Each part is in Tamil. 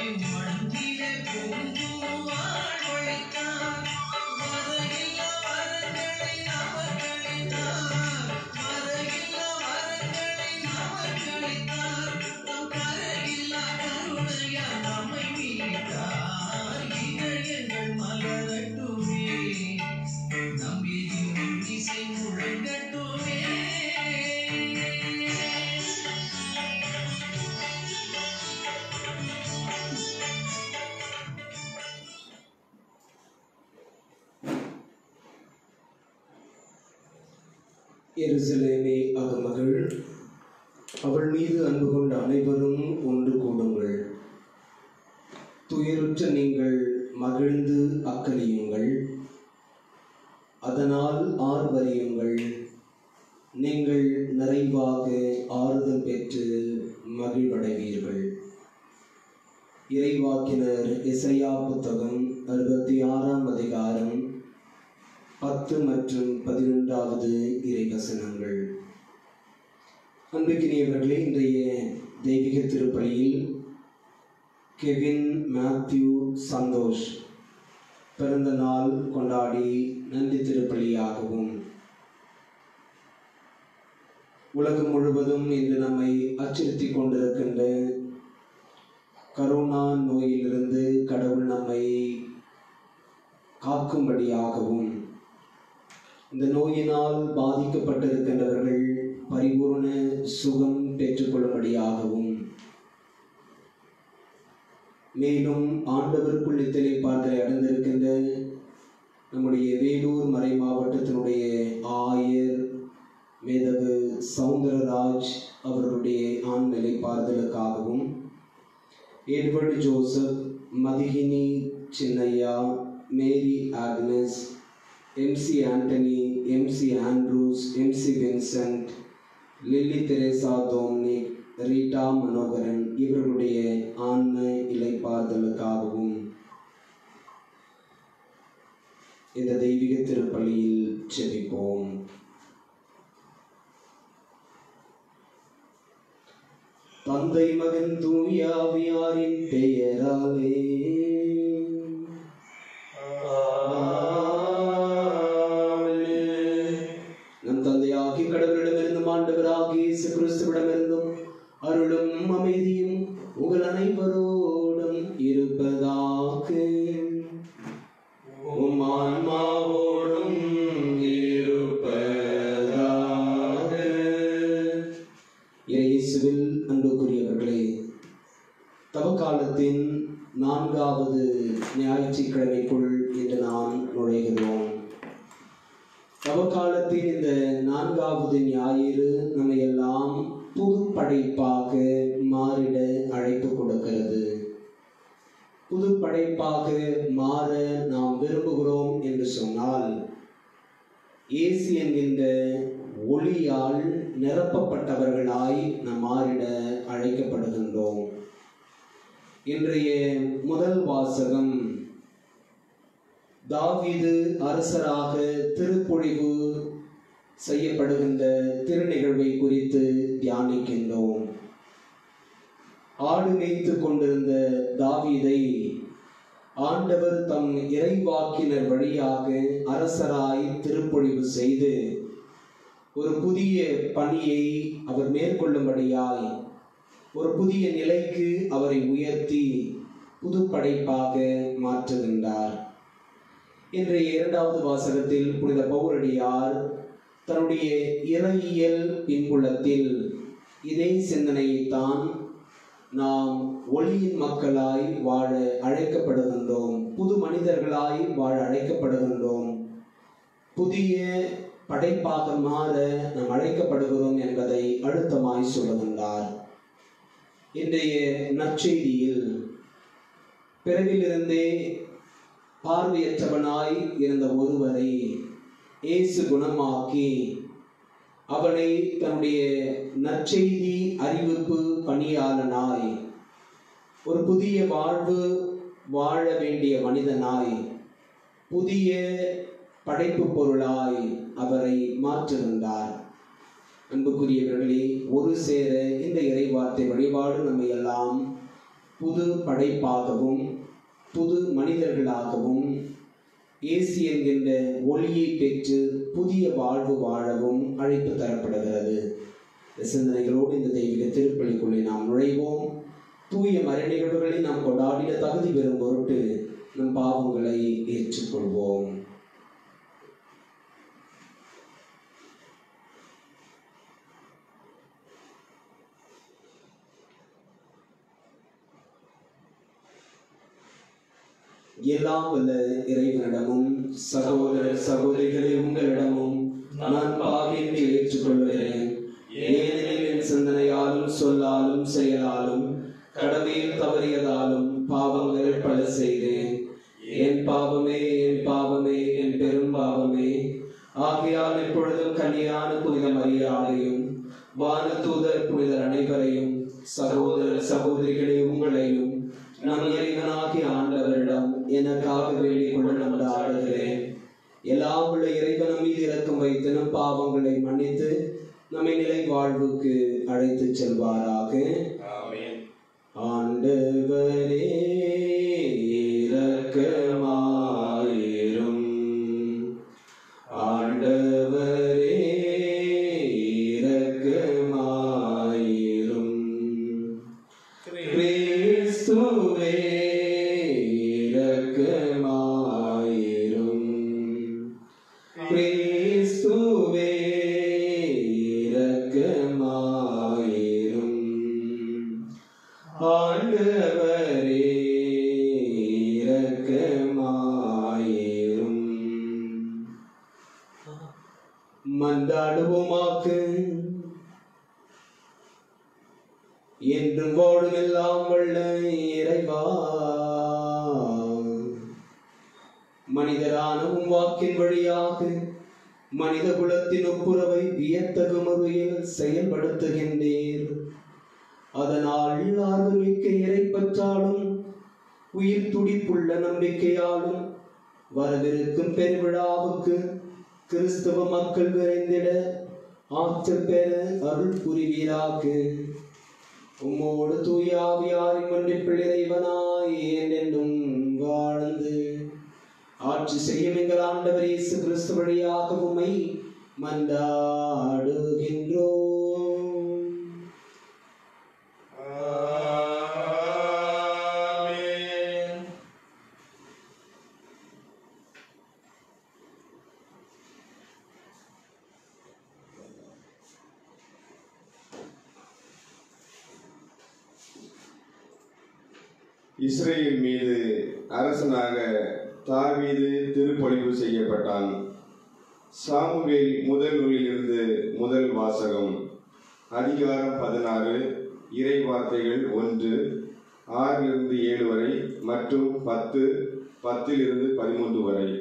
மண்ணிலே பொங்கு வாழ்வழித்தார் மறையில்லா வரங்களை நமக்களித்தார் மறையில்லா வரங்களை நமக்களித்தார் தம் கரையில்லா கருணையால் நம்மை மீட்டார் இதயங்கள் மலரட்டுமே நம்பியும் இசை முழங்கட்டுமே எருசலேமே அகமகள் அவள் மீது அன்பு கொண்ட அனைவரும் ஒன்று கூடுங்கள் துயருற்ற நீங்கள் மகிழ்ந்து அக்கலியுங்கள் அதனால் ஆர்வரியுங்கள் நீங்கள் நிறைவாக ஆறுதல் பெற்று மகிழ்வடைவீர்கள் இறைவாக்கினர் இசையா புத்தகம் அறுபத்தி ஆறாம் அதிகாரம் பத்து மற்றும் பதினொன்றாவது இறைவசனங்கள் அன்புக்கினியவர்களே இன்றைய தெய்வீக திருப்பலியில் கெவின் மேத்யூ சந்தோஷ் பிறந்த நாள் கொண்டாடி நன்றி திருப்பலியாகவும் உலகம் முழுவதும் இன்று நம்மை அச்சுறுத்தி கொண்டிருக்கின்ற கரோனா நோயிலிருந்து கடவுள் நம்மை காக்கும்படியாகவும் இந்த நோயினால் பாதிக்கப்பட்டிருக்கின்றவர்கள் பரிபூர்ண சுகம் பெற்றுக்கொள்ளும்படியாகவும் மேலும் ஆண்டவருக்குள் இத்தனை பார்த்தலை அடைந்திருக்கின்ற நம்முடைய வேலூர் மறை மாவட்டத்தினுடைய ஆயர் மேதகு சவுந்தரராஜ் அவர்களுடைய ஆண்நிலை பார்தலுக்காகவும் எட்வர்டு ஜோசப் மதிகினி Chinnaiah Mary Agnes MC Antony MC Andrews MC Vincent Lily Teresa Dominic Rita Manoharan இவர்களுடைய ஆன்ம இலைப்பாறுதலுக்காகவும் இந்த தெய்வீக திருப்பலியில் செபிப்போம் தந்தை மகன் தூயாவியாரின் பெயராலே நம் தந்தையாகி கடவுளிடமிருந்தும் ஆண்டவராகி இயேசு கிறிஸ்துவிடமிருந்தும் அருளும் அமைதியும் உங்கள் அனைவரோடும் இருப்பதாக உம் ஆன்மாவோடும் இருப்பதாக இயேசுவில் அன்புக்குரியவர்களே தவக்காலத்தின் நான்காவது ஞாயிற்றுக்கிழமைக்குள் இன்று நாம் நுழைகிறோம் தவக்காலத்தின் இந்த நான்காவது ஞாயிறு நம்மை எல்லாம் புது படைப்பாக மாறிட அழைப்பு கொடுக்கிறது புது படைப்பாக மாற நாம் விரும்புகிறோம் என்று சொன்னால் இயேசு என்கின்ற ஒளியால் நிரப்பப்பட்டவர்களாய் நாம் மாறிட அழைக்கப்படுகின்றோம் இன்றைய முதல் வாசகம் தாவீது அரசராக திருப்பொழிவு செய்யப்படுகின்ற திருநிகழ்வை குறித்து தியானிக்கின்றோம் ஆடு மேய்த்து கொண்டிருந்த தாவீதை ஆண்டவர் தம் இறைவாக்கினர் வழியாக அரசராய் திருப்பொழிவு செய்து ஒரு புதிய பணியை அவர் மேற்கொள்ளும்படியாய் ஒரு புதிய நிலைக்கு அவரை உயர்த்தி புது படைப்பாக மாற்றுகின்றார் இன்றைய இரண்டாவது வாசகத்தில் புனித பௌரடியார் தன்னுடைய இறையியல் பின்புலத்தில் இதே சிந்தனையைத்தான் நாம் ஒளியின் மக்களாய் வாழ அழைக்கப்படுகின்றோம் புது மனிதர்களாய் வாழ அழைக்கப்படுகின்றோம் புதிய படைப்பாக மாற நாம் அழைக்கப்படுகிறோம் என்பதை அழுத்தமாய் சொல்லுகின்றார் இன்றைய நற்செய்தியில் பிறவிலிருந்தே பார்வையற்றவனாய் இருந்த ஒருவரை இயேசு குணமாக்கி அவனை தன்னுடைய நற்செய்தி அறிவிப்பு பணியாளனாய் ஒரு புதிய வாழ்வு வாழ வேண்டிய மனிதனாய் புதிய படைப்பு பொருளாய் அவரை மாற்றுகின்றார் அன்புக்குரியவர்களே ஒரு சேர இந்த இறைவார்த்தை வழிபாடு நம்மை எல்லாம் புது படைப்பாகவும் புது மனிதர்களாகவும் இயேசு என்கின்ற ஒளியை பெற்று புதிய வாழ்வு வாழவும் அழைப்பு தரப்படுகிறது இந்த சிந்தனைகளோடு இந்த தெய்வீக திருப்பலிக்குள்ளே நாம் நுழைவோம் தூய மறை நிகழ்வுகளை நாம் கொண்டாடிட தகுதி பெறும் பொருட்டு நம் பாவங்களை ஏற்றுக்கொள்வோம் எல்லாம் வல்ல இறைவனிடமும் சகோதர சகோதரிகளே உங்களிடமும் நான் பாவின்றி ஏற்றுக்கொள்கிறேன் ஏனெனில் என் சிந்தனையாலும் சொல்லாலும் செயலாலும் கடமையில் தவறியதாலும் பாவங்கள் பல செய்தேன் என் பாவமே என் பாவமே என் பெரும் பாவமே ஆகையால் இப்பொழுதும் கன்னியான புனித மரியாதையும் வானதூதர் புனிதர் அனைவரையும் சகோதர சகோதரிகளே உங்களையும் நம் இறைவனாகிய ஆண்டவரிடம் எனக்காக வேண்டிக் கொள்ள நம்பாடுகிறேன் எல்லாம் உள்ள இறைவன் மீது இறக்கம் வைத்து நம் பாவங்களை மன்னித்து நம்மை நிலை வாழ்வுக்கு அழைத்து செல்வாராக ஆமென் ஆண்டவரே இரக்கமாயிரும் ஆண்டவரே இரக்கமாயிரும் கிறிஸ்துவே இரக்கமாயிரும் கிறிஸ்துவே இரக்கமாயிரும் ஆண்டவரே இரக்கமாயிரும் மன்றாடுவோமாக்கு என்றும் வாழும் எல்லாம் வல்ல இறைவா மனிதரான உம் வாக்கின் வழியாக மனித குலத்தின் ஒப்புரவை வியத்தகு முறையில் செயல்படுத்துகின்றீர் அதனால் ஆர்வமிக்க இறைப்பற்றாலும் உயிர் துடிப்புள்ள நம்பிக்கையாலும் வரவிருக்கும் பெருவிழாவுக்கு கிறிஸ்தவ மக்கள் விரைந்திட ஆற்றல் பெற அருள் புரிவீராக உம்மோடு தூய ஆவியாரின் மன்னிப்பில் இறைவனாய் என்றென்றும் வாழ்ந்து ஆட்சி செய்யும் எங்கள் ஆண்டவர் இயேசு கிறிஸ்து வழியாக உம்மை மன்றாடுகின்றோம் ஆமென் இஸ்ரேல் மீது அரசனாக தாவீது திருப்பொழிவு செய்யப்பட்டான் சாமுவேல் முதல் நூலிலிருந்து முதல் வாசகம் அதிகாரம் பதினாறு இறை வார்த்தைகள் ஒன்று ஆறிலிருந்து ஏழு வரை மற்றும் பத்து பத்திலிருந்து பதிமூன்று வரை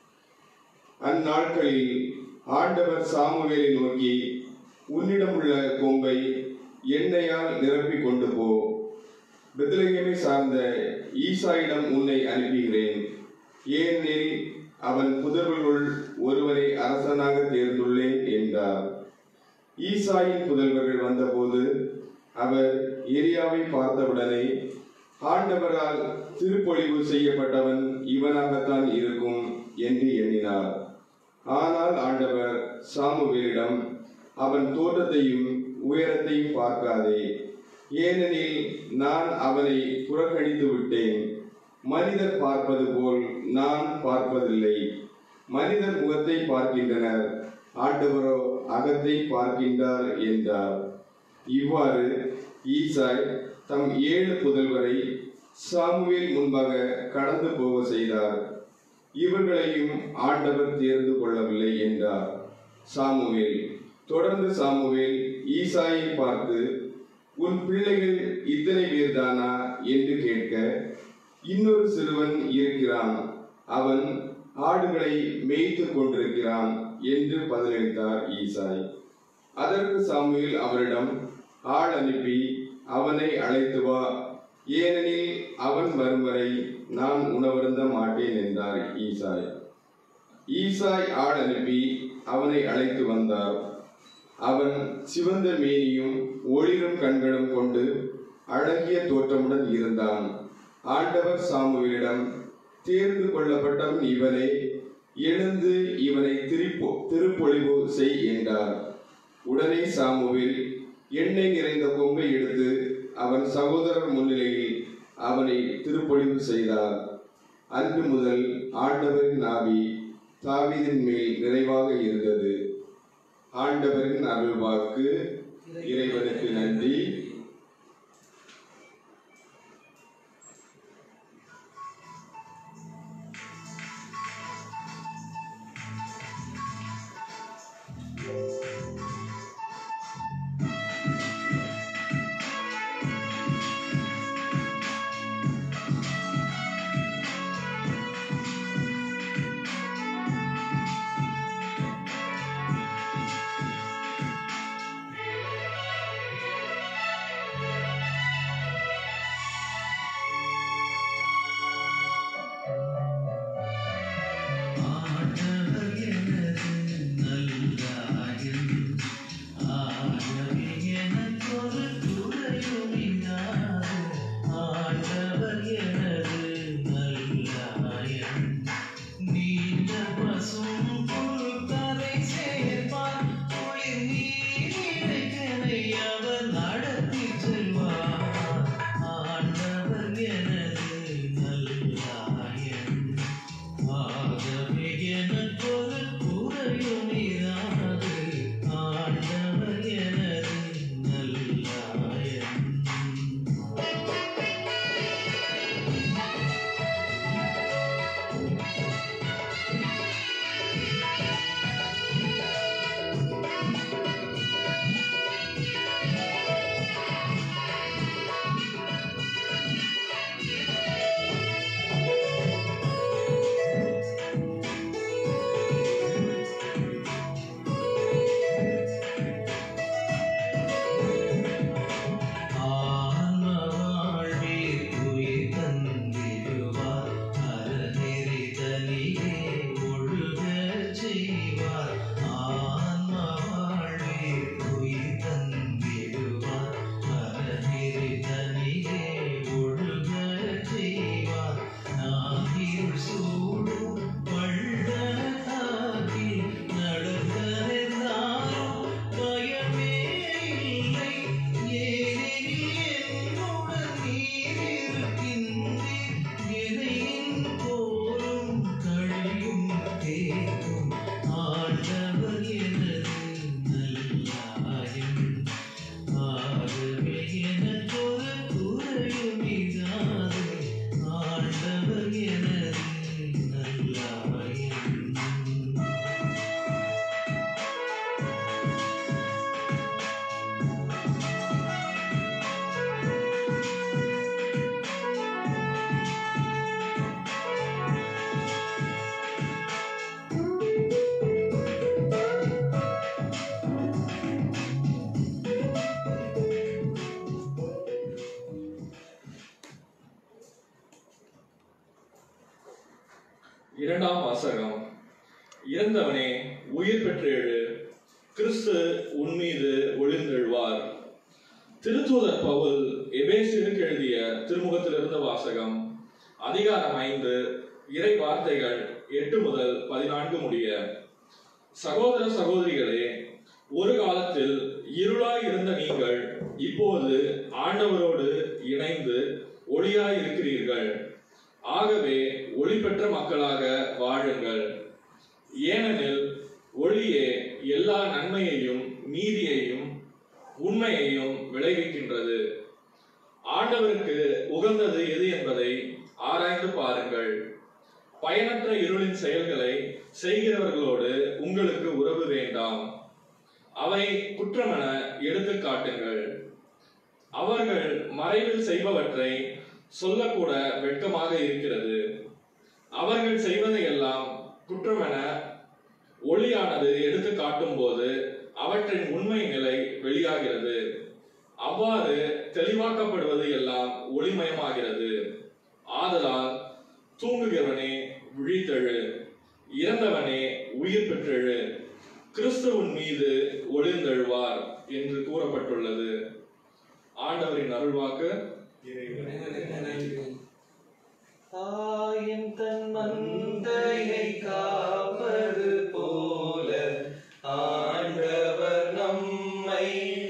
அந்நாட்களில் ஆண்டவர் சாமுவேலை நோக்கி உன்னிடமுள்ள கொம்பை எண்ணெயால் நிரப்பிக் கொண்டு போ பெத்லகேமை சார்ந்த ஈசாயிடம் உன்னை அனுப்புகிறேன் ஏனெனில் அவன் புதல்வர்களுள் ஒருவரை அரசனாக தேர்ந்துள்ளேன் என்றார் ஈசாயின் புதல்வர்கள் வந்தபோது அவர் எரியாவை பார்த்தவுடனே ஆண்டவரால் திருப்பொழிவு செய்யப்பட்டவன் இவனாகத்தான் இருக்கும் என்று எண்ணினார் ஆனால் ஆண்டவர் சாமுவேலிடம் அவன் தோற்றத்தையும் உயரத்தையும் பார்க்காதே ஏனெனில் நான் அவனை புறக்கணித்து விட்டேன் மனிதர் பார்ப்பது போல் நான் பார்ப்பதில்லை மனிதர் முகத்தை பார்க்கின்றனர் ஆண்டவரோ அகத்தை பார்க்கின்றார் என்றார் இவ்வாறு ஈசாய் தம் ஏழு புதல்வரை சாமுவேல் முன்பாக கடந்து போக செய்தார் இவர்களையும் ஆண்டவர் தேர்ந்து கொள்ளவில்லை என்றார் சாமுவேல் தொடர்ந்து சாமுவேல் ஈசாயை பார்த்து உன் பிள்ளைகள் இத்தனை பேர்தானா என்று கேட்க இன்னொரு சிறுவன் இருக்கிறான் அவன் ஆடுகளை மேய்த்துக் கொண்டிருக்கிறான் என்று பதிலளித்தார் ஈசாய் அதற்கு சாமுவேல் அவரிடம் ஆள் அனுப்பி அவனை அழைத்து வா ஏனெனில் அவன் வரும் வரை நான் உணவருந்த மாட்டேன் என்றார் ஈசாய் ஈசாய் ஆள் அனுப்பி அவனை அழைத்து வந்தார் அவன் சிவந்த மேனியும் ஒளிரும் கண்களும் கொண்டு அழகிய தோற்றமுடன் இருந்தான் ஆண்டவர் சாமுவேலிடம் தேர்ந்து கொள்ளப்பட்டவன் இவனே எழுந்து இவனை திருப்பொ திருப்பொழிவு செய் என்றார் உடனே சாமுவேல் எண்ணெய் நிறைந்த கொம்பை எடுத்து அவன் சகோதரர் முன்னிலையில் அவனை திருப்பொழிவு செய்தார் அன்று முதல் ஆண்டவரின் ஆவி தாவீதின் மேல் நிறைவாக இருந்தது ஆண்டவரின் அருள்வாக்கு இறைவனுக்கு நன்றி ஆண்டவர் எனது நல்லாயன் ஆகவே எனக்கொரு துறையுமில்லாது ஆண்டவர் எனது நல்லாயன் நீண்ட பசும் புல்தரை சேர்ப்பார் குளிர் நீரிழைக்கனை அவர் நடத்திச் செல்வார் ஆண்டவர் எனது நல்லாயன் ஆகவே எனக்கொரு குறையும் இராது ஆண்டவர் எனது நல்லாயன் ஆன்ம வாழ்வில் உயிர் தந்திடுவார் அறநெறி தனியே ஒழுகச் செய்வார் ஆன்ம வாழ்வில் உயிர் தந்திடுவார் அறநெறி தனியே ஒழுகச் செய்வார் நாம் இருள் சூடும் பள்ளத்தாக்கில் நடந்ததென்றாலும் பயமே இல்லை ஏனெனில் என்னுடன் நீர் இருக்கின்றீர் எதையின் போரும் கழியும் தேக்கும் ஆண்டவர் எனது நல்லாயன் ஆகவே எனக்கொரு குறையும் இராது ஆண்டவர் எனது நல்லாயன் இரண்டாம் வாசகம் இறந்தவனே உயிர் பெற்றெழு கிறிஸ்து உன்மீது ஒளிர்ந்தெழுவார் திருத்தூதர் பவுல் எபேசியருக்கு எழுதிய திருமுகத்திலிருந்த வாசகம் அதிகாரம் ஐந்து இறை வார்த்தைகள் எட்டு முதல் பதினான்கு முடிய சகோதர சகோதரிகளே ஒரு காலத்தில் இருளாய் இருந்த நீங்கள் இப்போது ஆண்டவரோடு இணைந்து ஒளியாய் இருக்கிறீர்கள் ஆகவே ஒளி பெற்ற மக்களாக வாழுங்கள் ஏனெனில் ஒளியே எல்லா நன்மையையும் நீதியையும் உண்மையையும் விளைவிக்கின்றது ஆண்டவருக்கு உகந்தது எது என்பதை ஆராய்ந்து பாருங்கள் பயனற்ற இருளின் செயல்களை செய்கிறவர்களோடு உங்களுக்கு உறவு வேண்டாம் அவை குற்றமென எடுத்து காட்டுங்கள் அவர்கள் மறைவில் செய்பவற்றை சொல்லக்கூட வெட்கமாக இருக்கிறது அவர்கள் செய்வதையெல்லாம் குற்றமென ஒளியானது எடுத்து காட்டும் போது அவற்றின் உண்மை நிலை வெளியாகிறது அவ்வாறு தெளிவாக்கப்படுவது எல்லாம் ஒளிமயமாகிறது ஆதலால் தூங்குகிறவனே விழித்தெழு இறந்தவனே உயிர் பெற்றெழு கிறிஸ்துவின் மீது ஒளிர்ந்தெழுவார் என்று கூறப்பட்டுள்ளது ஆண்டவரின் அருள்வாக்கு தாயின் தன் மந்தையை காப்பது போல ஆண்டவர் நம்மை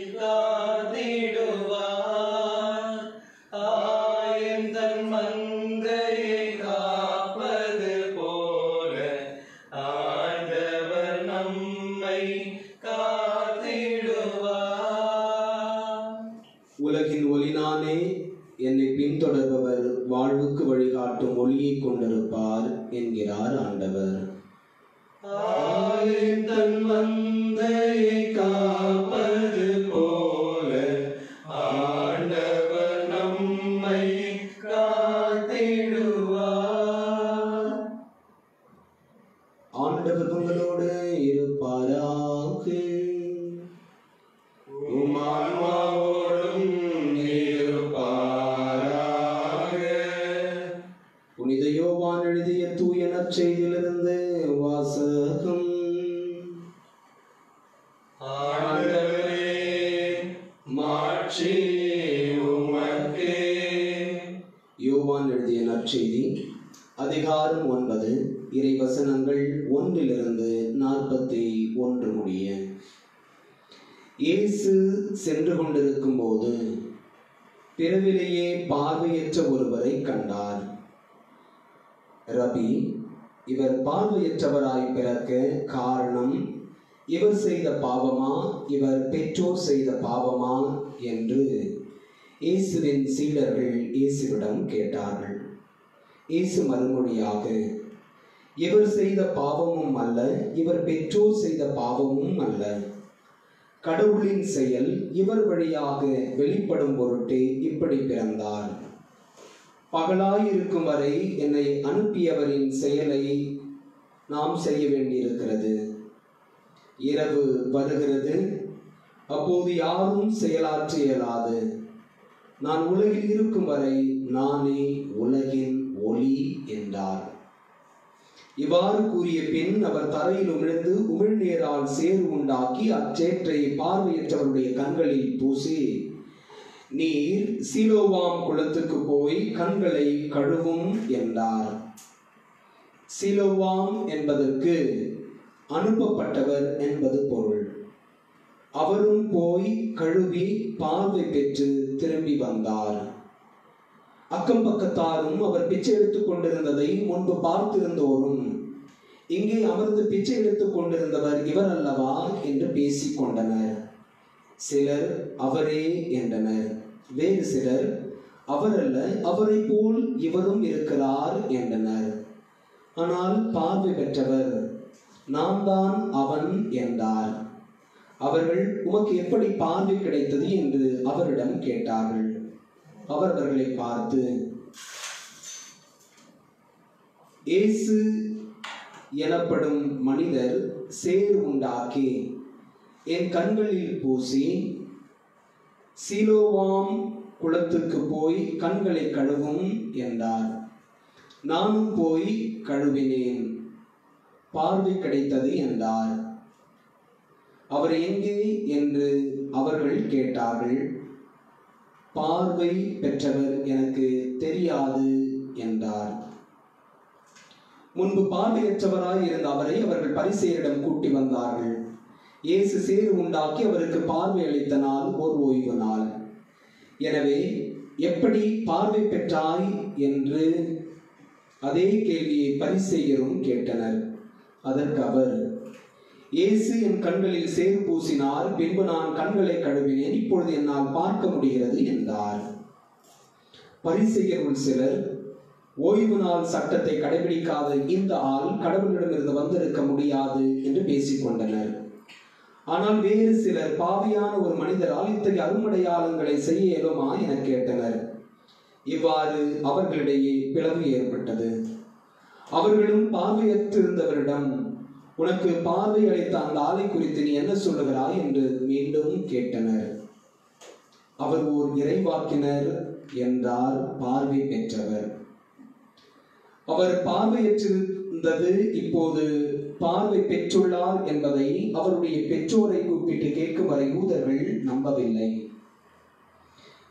காத்திடுவார் ஆயின் தன் மந்தையை காப்பது போல ஆண்டவர் நம்மை காத்திடுவார் உலகின் ஒளினானே என்னை பின்தொடர்பவர் வாழ்வுக்கு வழிகாட்டும் ஒளியை கொண்டிருப்பார் என்கிறார் ஆண்டவர் ஆயின் தன் மந்தையை காப்பது போல ஆண்டவர் நம்மை காத்திடுவார் ஆண்டவர் உங்களோடு இருப்பாராக உமான்மாவோடும் இருப்பாராக புனித யோவான் எழுதிய தூய நற்செய்தியிலிருந்து வாசகம் ஆண்டவரே மாட்சி உமக்கே யோவான் எழுதிய நற்செய்தி அதிகாரம் ஒன்பது இறை வசனங்கள் ஒன்றிலிருந்து நாற்பத்தி ஒன்று முடிய இயேசு சென்று கொண்டிருக்கும் போது பிறவிலேயே பார்வையற்ற ஒருவரை கண்டார் ரபி இவர் பார்வையற்றவராய் பிறக்க காரணம் இவர் செய்த பாவமா இவர் பெற்றோர் செய்த பாவமா என்று இயேசுவின் சீடர்கள் இயேசுவிடம் கேட்டார்கள் இயேசு மறுமொழியாக இவர் செய்த பாவமும் அல்ல இவர் பெற்றோர் செய்த பாவமும் அல்ல கடவுளின் செயல் இவர் வழியாக வெளிப்படும் பொருட்டே இப்படி பிறந்தார் பகலாயிருக்கும் வரை என்னை அனுப்பியவரின் செயலை நாம் செய்ய வேண்டியிருக்கிறது இரவு வருகிறது அப்போது யாரும் செயலாற்ற இயலாது நான் உலகில் இருக்கும் வரை நானே உலகின் ஒளி என்றார் இவ்வாறு கூறிய பின் அவர் தரையில் உமிழ்ந்து உமிழ்நீரால் சேறு உண்டாக்கி அச்சேற்றை பார்வையற்றவருடைய கண்களில் பூசி நீர் சீலோவாம் குளத்துக்கு போய் கண்களை கழுவும் என்றார் சீலோவாம் என்பதற்கு அனுப்பப்பட்டவர் என்பது பொருள் அவரும் போய் கழுவி பார்வை பெற்று திரும்பி வந்தார் அக்கம் பக்கத்தாரும் அவர் பிச்சை எடுத்துக் கொண்டிருந்ததை முன்பு பார்த்திருந்தோரும் இங்கே அமர்ந்து பிச்சை எடுத்துக் கொண்டிருந்தவர் இவர் அல்லவா என்று பேசிக் கொண்டனர் சிலர் அவரே என்றனர் வேறு சிலர் அவரல்ல அவரை போல் இவரும் இருக்கிறார் என்றனர் ஆனால் பார்வை பெற்றவர் நான் தான் அவன் என்றார் அவர்கள் உமக்கு எப்படி பார்வை கிடைத்தது என்று அவரிடம் கேட்டார்கள் அவர் அவர்களை பார்த்து இயேசு எனப்படும் மனிதர் சேறு உண்டாக்கி என் கண்களில் பூசி சீலோவாம் குளத்துக்கு போய் கண்களை கழுவும் என்றார் நானும் போய் கழுவினேன் பார்வை கிடைத்தது என்றார் அவர் எங்கே என்று அவர்கள் கேட்டார்கள் பார்வை பெற்றவர் எனக்கு தெரியாது என்றார் முன்பு பார்வையற்றவராய் இருந்த அவரை அவர்கள் பரிசேரிடம் கூட்டி வந்தார்கள் இயேசு சேறு உண்டாக்கி அவருக்கு பார்வை அளித்த நாள் ஓர் ஓய்வு நாள் எனவே எப்படி பார்வை பெற்றாய் என்று அதே கேள்வியை பரிசெய்யரும் கேட்டனர் அதற்கு அவர் இயேசு என் கண்களில் சேறு பூசினார் பின்பு நான் கண்களை கழுவினேன் இப்பொழுது என்னால் பார்க்க முடிகிறது என்றார் பரிசெய்யருள் சிலர் ஓய்வு நாள் சட்டத்தை கடைபிடிக்காத இந்த ஆள் கடவுளிடமிருந்து வந்திருக்க முடியாது என்று பேசிக் கொண்டனர் ஆனால் வேறு சிலர் பாவியான ஒரு மனிதரால் இத்தகைய அருமடையாளங்களை செய்ய இயலுமா என கேட்டனர் இவ்வாறு அவர்களிடையே பிளவு ஏற்பட்டது அவர்களும் பார்வையற்றிருந்தவரிடம் உனக்கு பார்வை அளித்த அந்த ஆளை குறித்து நீ என்ன சொல்லுகிறாய் என்று மீண்டும் கேட்டனர் அவர் ஓர் இறைவாக்கினர் என்றார் பார்வை பெற்றவர் அவர் பார்வையற்றிருந்தது இப்போது பார்வை பெற்றுள்ளார் என்பதை அவருடைய பெற்றோரை கூப்பிட்டு கேட்கும் வரை யூதர்கள் நம்பவில்லை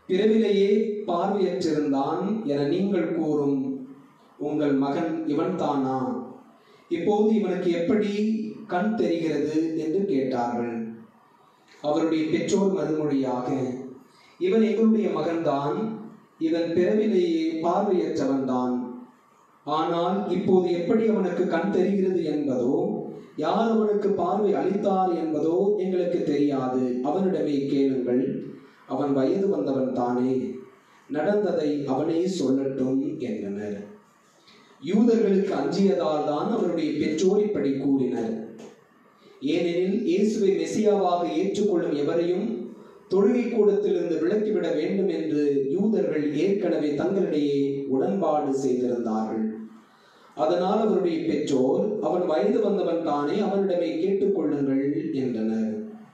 பிறவிலேயே பார்வையற்றிருந்தான் என நீங்கள் கூறும் உங்கள் மகன் இவன்தானா இப்போது இவனுக்கு எப்படி கண் தெரிகிறது என்று கேட்டார்கள் அவருடைய பெற்றோர் மறுமொழியாக இவன் எங்களுடைய மகன்தான் இவன் பிறவிலேயே பார்வையற்றவன்தான் ஆனால் இப்போது எப்படி அவனுக்கு கண் தெரிகிறது என்பதோ யார் அவனுக்கு பார்வை அளித்தார் என்பதோ எங்களுக்கு தெரியாது அவனிடமே கேளுங்கள் அவன் வயது வந்தவன் தானே நடந்ததை அவனே சொல்லட்டும் என்றனர் யூதர்களுக்கு அஞ்சியதால் தான் அவருடைய பெற்றோர் இப்படி கூறினர் ஏனெனில் இயேசுவை மெசியாவாக ஏற்றுக்கொள்ளும் எவரையும் தொழுகை கூடத்திலிருந்து விலக்கிவிட வேண்டும் என்று யூதர்கள் ஏற்கனவே தங்களிடையே உடன்பாடு செய்திருந்தார்கள் அதனால் அவருடைய பெற்றோர் அவன் வயது வந்தவன் தானே அவனிடமே கேட்டுக்கொள்ளுங்கள் என்றனர்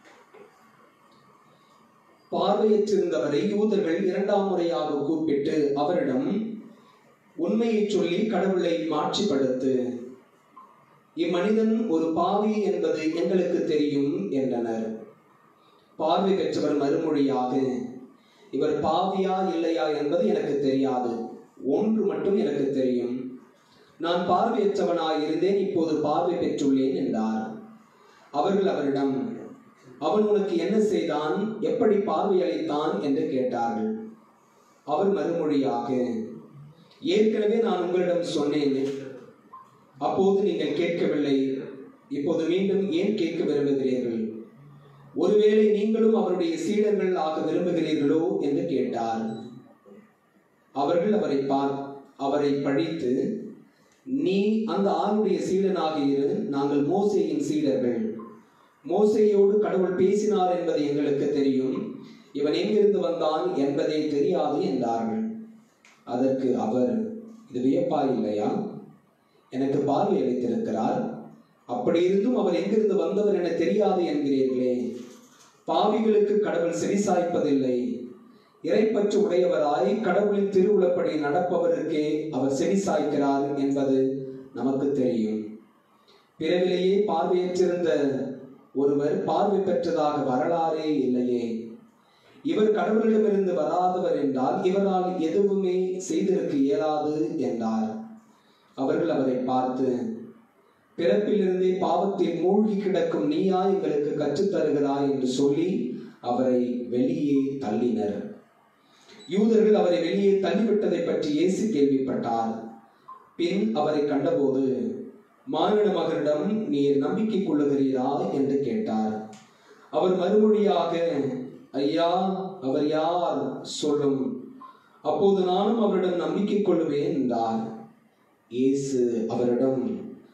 பார்வையற்றிருந்தவரை யூதர்கள் இரண்டாம் முறையாக கூப்பிட்டு அவரிடம் உண்மையை சொல்லி கடவுளை மாட்சிப்படுத்து இம்மனிதன் ஒரு பாவி என்பது எங்களுக்கு தெரியும் என்றனர் பார்வை பெற்றவர் மறுமொழியாக இவர் பாவியா இல்லையா என்பது எனக்கு தெரியாது ஒன்று மட்டும் எனக்கு தெரியும் நான் பார்வையற்றவனாய் இருந்தேன் இப்போது பார்வை பெற்றுள்ளேன் என்றார் அவர்கள் அவரிடம் அவன் உனக்கு என்ன செய்தான் எப்படி பார்வையளித்தான் என்று கேட்டார்கள் அவர் மறுமொழியாக ஏற்கனவே நான் உங்களிடம் சொன்னேன் அப்போது நீங்கள் கேட்கவில்லை இப்போது மீண்டும் ஏன் கேட்க விரும்புகிறீர்கள் ஒருவேளை நீங்களும் அவருடைய சீடர்கள் ஆக விரும்புகிறீர்களோ என்று கேட்டார் அவர்கள் அவரை பார் அவரை பழித்து நீ அந்த ஆளுடைய சீடனாக இரு நாங்கள் மோசேயின் சீடர்கள் மோசேயோடு கடவுள் பேசினார் என்பது எங்களுக்கு தெரியும் இவன் எங்கிருந்து வந்தான் என்பதே தெரியாது என்றார்கள் அதற்கு அவர் இது வியப்பா இல்லையா எனக்கு பார்வை அளித்திருக்கிறார் அப்படி இருந்தும் அவர் எங்கிருந்து வந்தவர் என தெரியாது என்கிறீர்களே பாவிகளுக்கு கடவுள் செவிசாய்ப்பதில்லை இறைப்பற்று உடையவராய் கடவுளின் திருவுளப்படி நடப்பவருக்கே அவர் செவிசாய்க்கிறார் என்பது நமக்கு தெரியும் பிறவிலேயே பார்வையற்றிருந்த ஒருவர் பார்வை பெற்றதாக வரலாறே இல்லையே இவர் கடவுளிடமிருந்து வராதவர் என்றால் இவரால் எதுவுமே செய்திருக்க இயலாது என்றார் அவர்கள் அவரை பார்த்து பிறப்பிலிருந்தே பாவத்தில் மூழ்கி கிடக்கும் நீயா எங்களுக்கு கற்றுத் தருகிறாய் என்று சொல்லி அவரை வெளியே தள்ளினர் யூதர்கள் அவரை வெளியே தள்ளிவிட்டதை பற்றி இயேசு கேள்விப்பட்டார் பின் அவரை கண்டபோது மானிட மகனிடம் நீர் நம்பிக்கை கொள்ளுகிறீரா என்று கேட்டார் அவர் மறுமொழியாக ஐயா அவர் யார் சொல்லும் அப்போது நானும் அவரிடம் நம்பிக்கை கொள்ளுவேன் என்றார் இயேசு அவரிடம்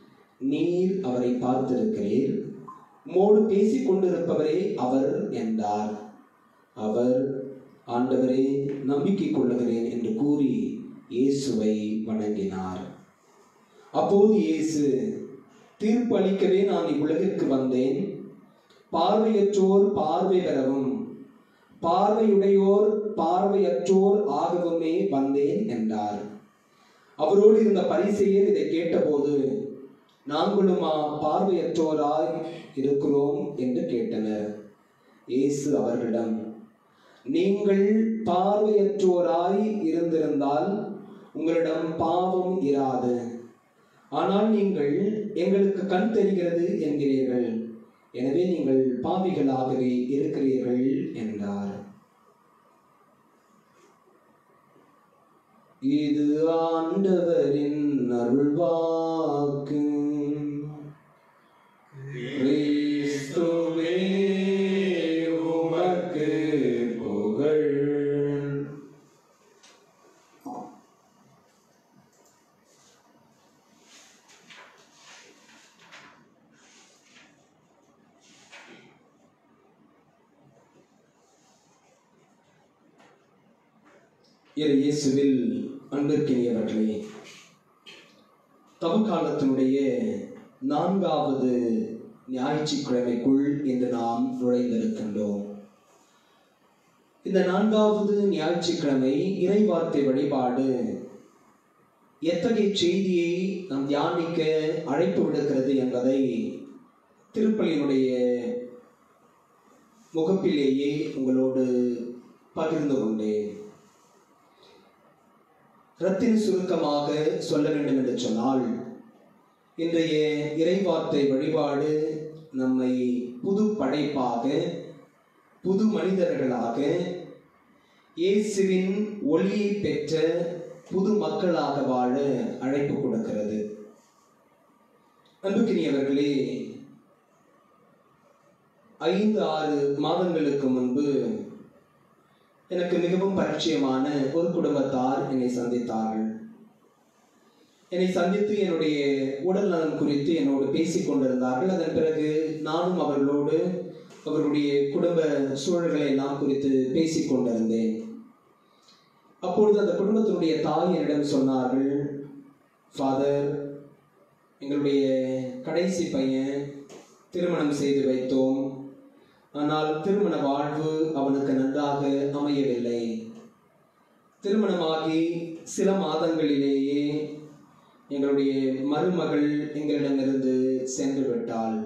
நீர் அவரை பார்த்திருக்கிறீர் மோடு பேசிக் கொண்டிருப்பவரே அவர் என்றார் அவர் ஆண்டவரே நம்பிக்கை கொள்ளுகிறேன் என்று கூறி இயேசுவை வணங்கினார் அப்போது இயேசு தீர்ப்பு அளிக்கவே நான் இவ்வுலகிற்கு வந்தேன் பார்வையற்றோர் பார்வை பெறவும் பார்வையுடையோர் பார்வையற்றோர் ஆகவுமே வந்தேன் என்றார் அவரோடு இருந்த பரிசெயர் இதை கேட்டபோது நாங்களுமா பார்வையற்றோராய் இருக்கிறோம் என்று கேட்டனர் இயேசு அவர்களிடம் நீங்கள் பார்வையற்றோராய் இருந்திருந்தால் உங்களிடம் பாவம் இராது ஆனால் நீங்கள் எங்களுக்கு கண் தெரிகிறது என்கிறீர்கள் எனவே நீங்கள் பாவிகளாகவே இருக்கிறீர்கள் என்றார் இது ஆண்டவரின் அருள்வாக்கு கிறிஸ்துவே உமக்கு புகழ் இறை இயேசுவில் அன்பிற்கினியவர்களே தவக்காலத்தினுடைய நான்காவது ஞாயிற்றுக்கிழமைக்குள் இன்று நாம் நுழைந்திருக்கின்றோம் இந்த நான்காவது ஞாயிற்றுக்கிழமை இறைவார்த்தை வழிபாடு எத்தகைய செய்தியை நாம் தியானிக்க அழைப்பு விடுகிறது என்பதை திருப்பலியினுடைய முகப்பிலேயே உங்களோடு பகிர்ந்து கொண்டேன் ரத்தின் சுருக்கமாக சொல்ல வேண்டும் என்று சொன்னால் இன்றைய இறைவார்த்தை வழிபாடு நம்மை புது படைப்பாக புது மனிதர்களாக இயேசுவின் ஒளியை பெற்ற புது மக்களாக வாழ அழைப்பு கொடுக்கிறது அன்புக்கினியவர்களே ஐந்து ஆறு மாதங்களுக்கு முன்பு எனக்கு மிகவும் பரிச்சயமான ஒரு குடும்பத்தார் என்னை சந்தித்தார்கள் என்னை சந்தித்து என்னுடைய உடல் நலம் குறித்து என்னோடு பேசிக் கொண்டிருந்தார்கள் அதன் பிறகு நானும் அவர்களோடு அவர்களுடைய குடும்ப சூழல்களை எல்லாம் குறித்து பேசிக் கொண்டிருந்தேன் அப்பொழுது அந்த குடும்பத்தினுடைய தாய் என்னிடம் சொன்னார்கள் ஃபாதர் எங்களுடைய கடைசி பையன் திருமணம் செய்து வைத்தோம் ஆனால் திருமண வாழ்வு அவனுக்கு நன்றாக அமையவில்லை திருமணமாகி சில மாதங்களிலேயே எங்களுடைய மருமகள் எங்களிடமிருந்து சென்று விட்டாள்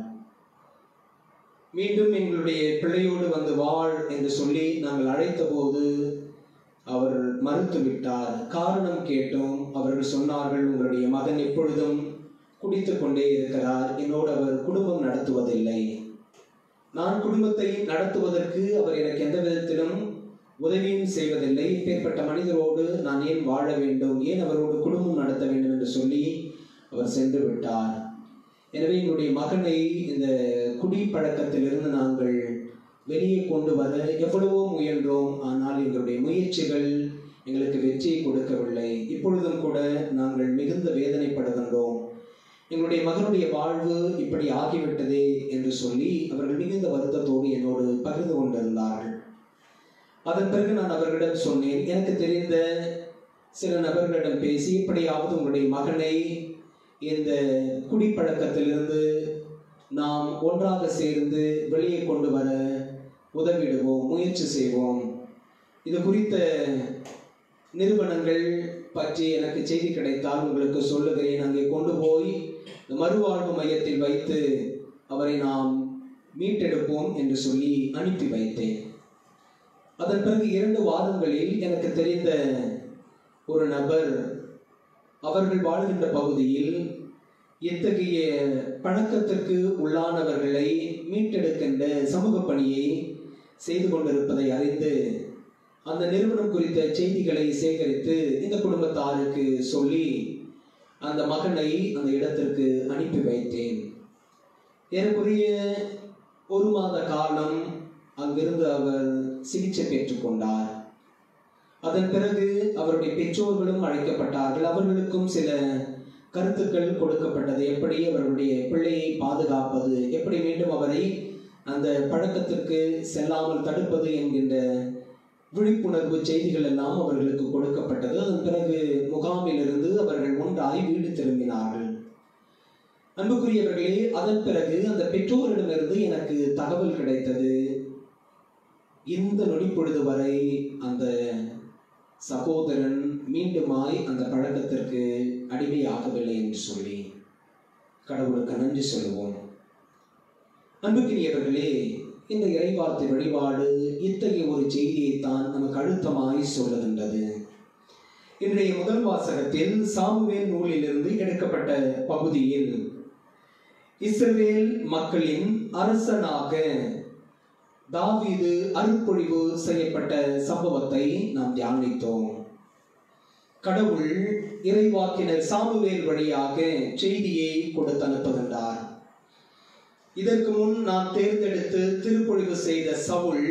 மீண்டும் எங்களுடைய பிள்ளையோடு வந்து வாழ் என்று சொல்லி நாங்கள் அழைத்தபோது அவர் மறுத்து விட்டார் காரணம் கேட்டோம் அவர்கள் சொன்னார்கள் உங்களுடைய மகன் எப்பொழுதும் குடித்துக் கொண்டே இருக்கிறார் என்னோடு அவர் குடும்பம் நடத்துவதில்லை நான் குடும்பத்தை நடத்துவதற்கு அவர் எனக்கு எந்த விதத்திலும் உதவியும் செய்வதில்லை இப்பேற்பட்ட மனிதரோடு நான் ஏன் வாழ வேண்டும் ஏன் அவரோடு குடும்பம் நடத்த வேண்டும் என்று சொல்லி அவர் சென்று விட்டார் எனவே எங்களுடைய மகனை இந்த குடிப்பழக்கத்திலிருந்து நாங்கள் வெளியே கொண்டு வர எவ்வளவோ முயன்றோம் ஆனால் எங்களுடைய முயற்சிகள் எங்களுக்கு வெற்றியை கொடுக்கவில்லை இப்பொழுதும் கூட நாங்கள் மிகுந்த வேதனைப்படுகின்றோம் எங்களுடைய மகனுடைய வாழ்வு இப்படி ஆகிவிட்டதே என்று சொல்லி அவர்கள் மிகுந்த வருத்தத்தோடு என்னோடு பகிர்ந்து கொண்டிருந்தார்கள் அதன் பிறகு நான் அவர்களிடம் சொன்னேன் எனக்கு தெரிந்த சில நபர்களிடம் பேசி இப்படியாவது உங்களுடைய மகனை இந்த குடிப்பழக்கத்திலிருந்து நாம் ஒன்றாக சேர்ந்து வெளியே கொண்டு வர உதவிடுவோம் முயற்சி செய்வோம் இது குறித்த நிறுவனங்கள் பற்றி எனக்கு செய்தி கிடைத்தால் உங்களுக்கு சொல்லுகிறேன் அங்கே கொண்டு போய் இந்த மறுவாழ்வு மையத்தில் வைத்து அவரை நாம் மீட்டெடுப்போம் என்று சொல்லி அனுப்பி வைத்தேன் அதன் பிறகு இரண்டு வாரங்களில் எனக்கு தெரிந்த ஒரு நபர் அவர்கள் வாழ்கின்ற பகுதியில் இத்தகைய பழக்கத்திற்கு உள்ளானவர்களை மீட்டெடுக்கின்ற சமூக பணியை செய்து கொண்டிருப்பதை அறிந்து அந்த நிறுவனம் குறித்த செய்திகளை சேகரித்து இந்த குடும்பத்தாருக்கு சொல்லி அந்த மகனை அந்த இடத்திற்கு அனுப்பி வைத்தேன் ஏறக்குறைய ஒரு மாத காலம் அங்கிருந்து அவர் சிகிச்சை பெற்றுக்கொண்டார் அதன் பிறகு அவருடைய பெற்றோர்களும் அழைக்கப்பட்டார்கள் அவர்களுக்கும் சில கருத்துக்கள் கொடுக்கப்பட்டது எப்படி அவர்களுடைய பிள்ளையை பாதுகாப்பது எப்படி மீண்டும் அவரை அந்த பழக்கத்திற்கு செல்லாமல் தடுப்பது என்கின்ற விழிப்புணர்வு செய்திகள் எல்லாம் அவர்களுக்கு கொடுக்கப்பட்டது அதன் பிறகு முகாமிலிருந்து அவர்கள் ஒன்றாய் வீடு திரும்பினார்கள் அன்புக்குரியவர்களே அதன் பிறகு அந்த பெற்றோரிடமிருந்து எனக்கு தகவல் கிடைத்தது இந்த நொடிப்பொழுது வரை அந்த சகோதரன் மீண்டுமாய் அந்த பழக்கத்திற்கு அடிமையாகவில்லை என்று சொல்லி கடவுளுக்கு நன்றி சொல்லுவோம் அன்புக்கினியவர்களே இந்த இறைவார்த்தை வழிபாடு இத்தகைய ஒரு செய்தியைத்தான் நமக்கு அழுத்தமாய் சொல்லுகின்றது இன்றைய முதல் வாசகத்தில் சாமுவேல் நூலிலிருந்து எடுக்கப்பட்ட பகுதியில் இஸ்ரவேல் மக்களின் அரசனாக தாவீது அருட்பொழிவு செய்யப்பட்ட சம்பவத்தை நாம் தியானித்தோம் கடவுள் இறைவாக்கினர் சாமுவேல் வழியாக செய்தியை கொடுத்து அனுப்புகின்றார் இதற்கு முன் நான் தேர்ந்தெடுத்து திருப்பொழிவு செய்த சவுல்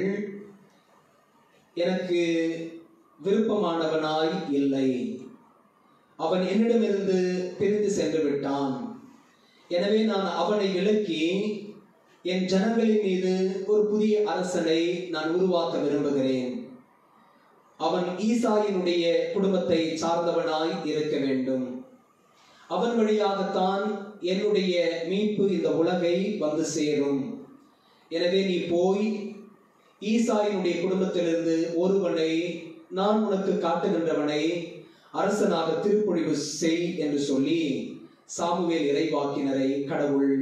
எனக்கு விருப்பமானவனாய் இல்லை அவன் என்னிடமிருந்து பிரிந்து சென்று விட்டான் எனவே நான் அவனை விலக்கி என் ஜனங்களின் மீது ஒரு புதிய அரசனை நான் உருவாக்க விரும்புகிறேன் அவன் ஈசாயினுடைய குடும்பத்தை சார்ந்தவனாய் இருக்க வேண்டும் அவன் வழியாகத்தான் என்னுடைய மீட்பு இந்த உலகை வந்து சேரும் எனவே நீ போய் ஈசாயினுடைய குடும்பத்திலிருந்து ஒருவனை நான் உனக்கு காட்டுகின்றவனை அரசனாக திருப்பொழிவு செய் என்று சொல்லி சாமுவேல் இறைவாக்கினரை கடவுள்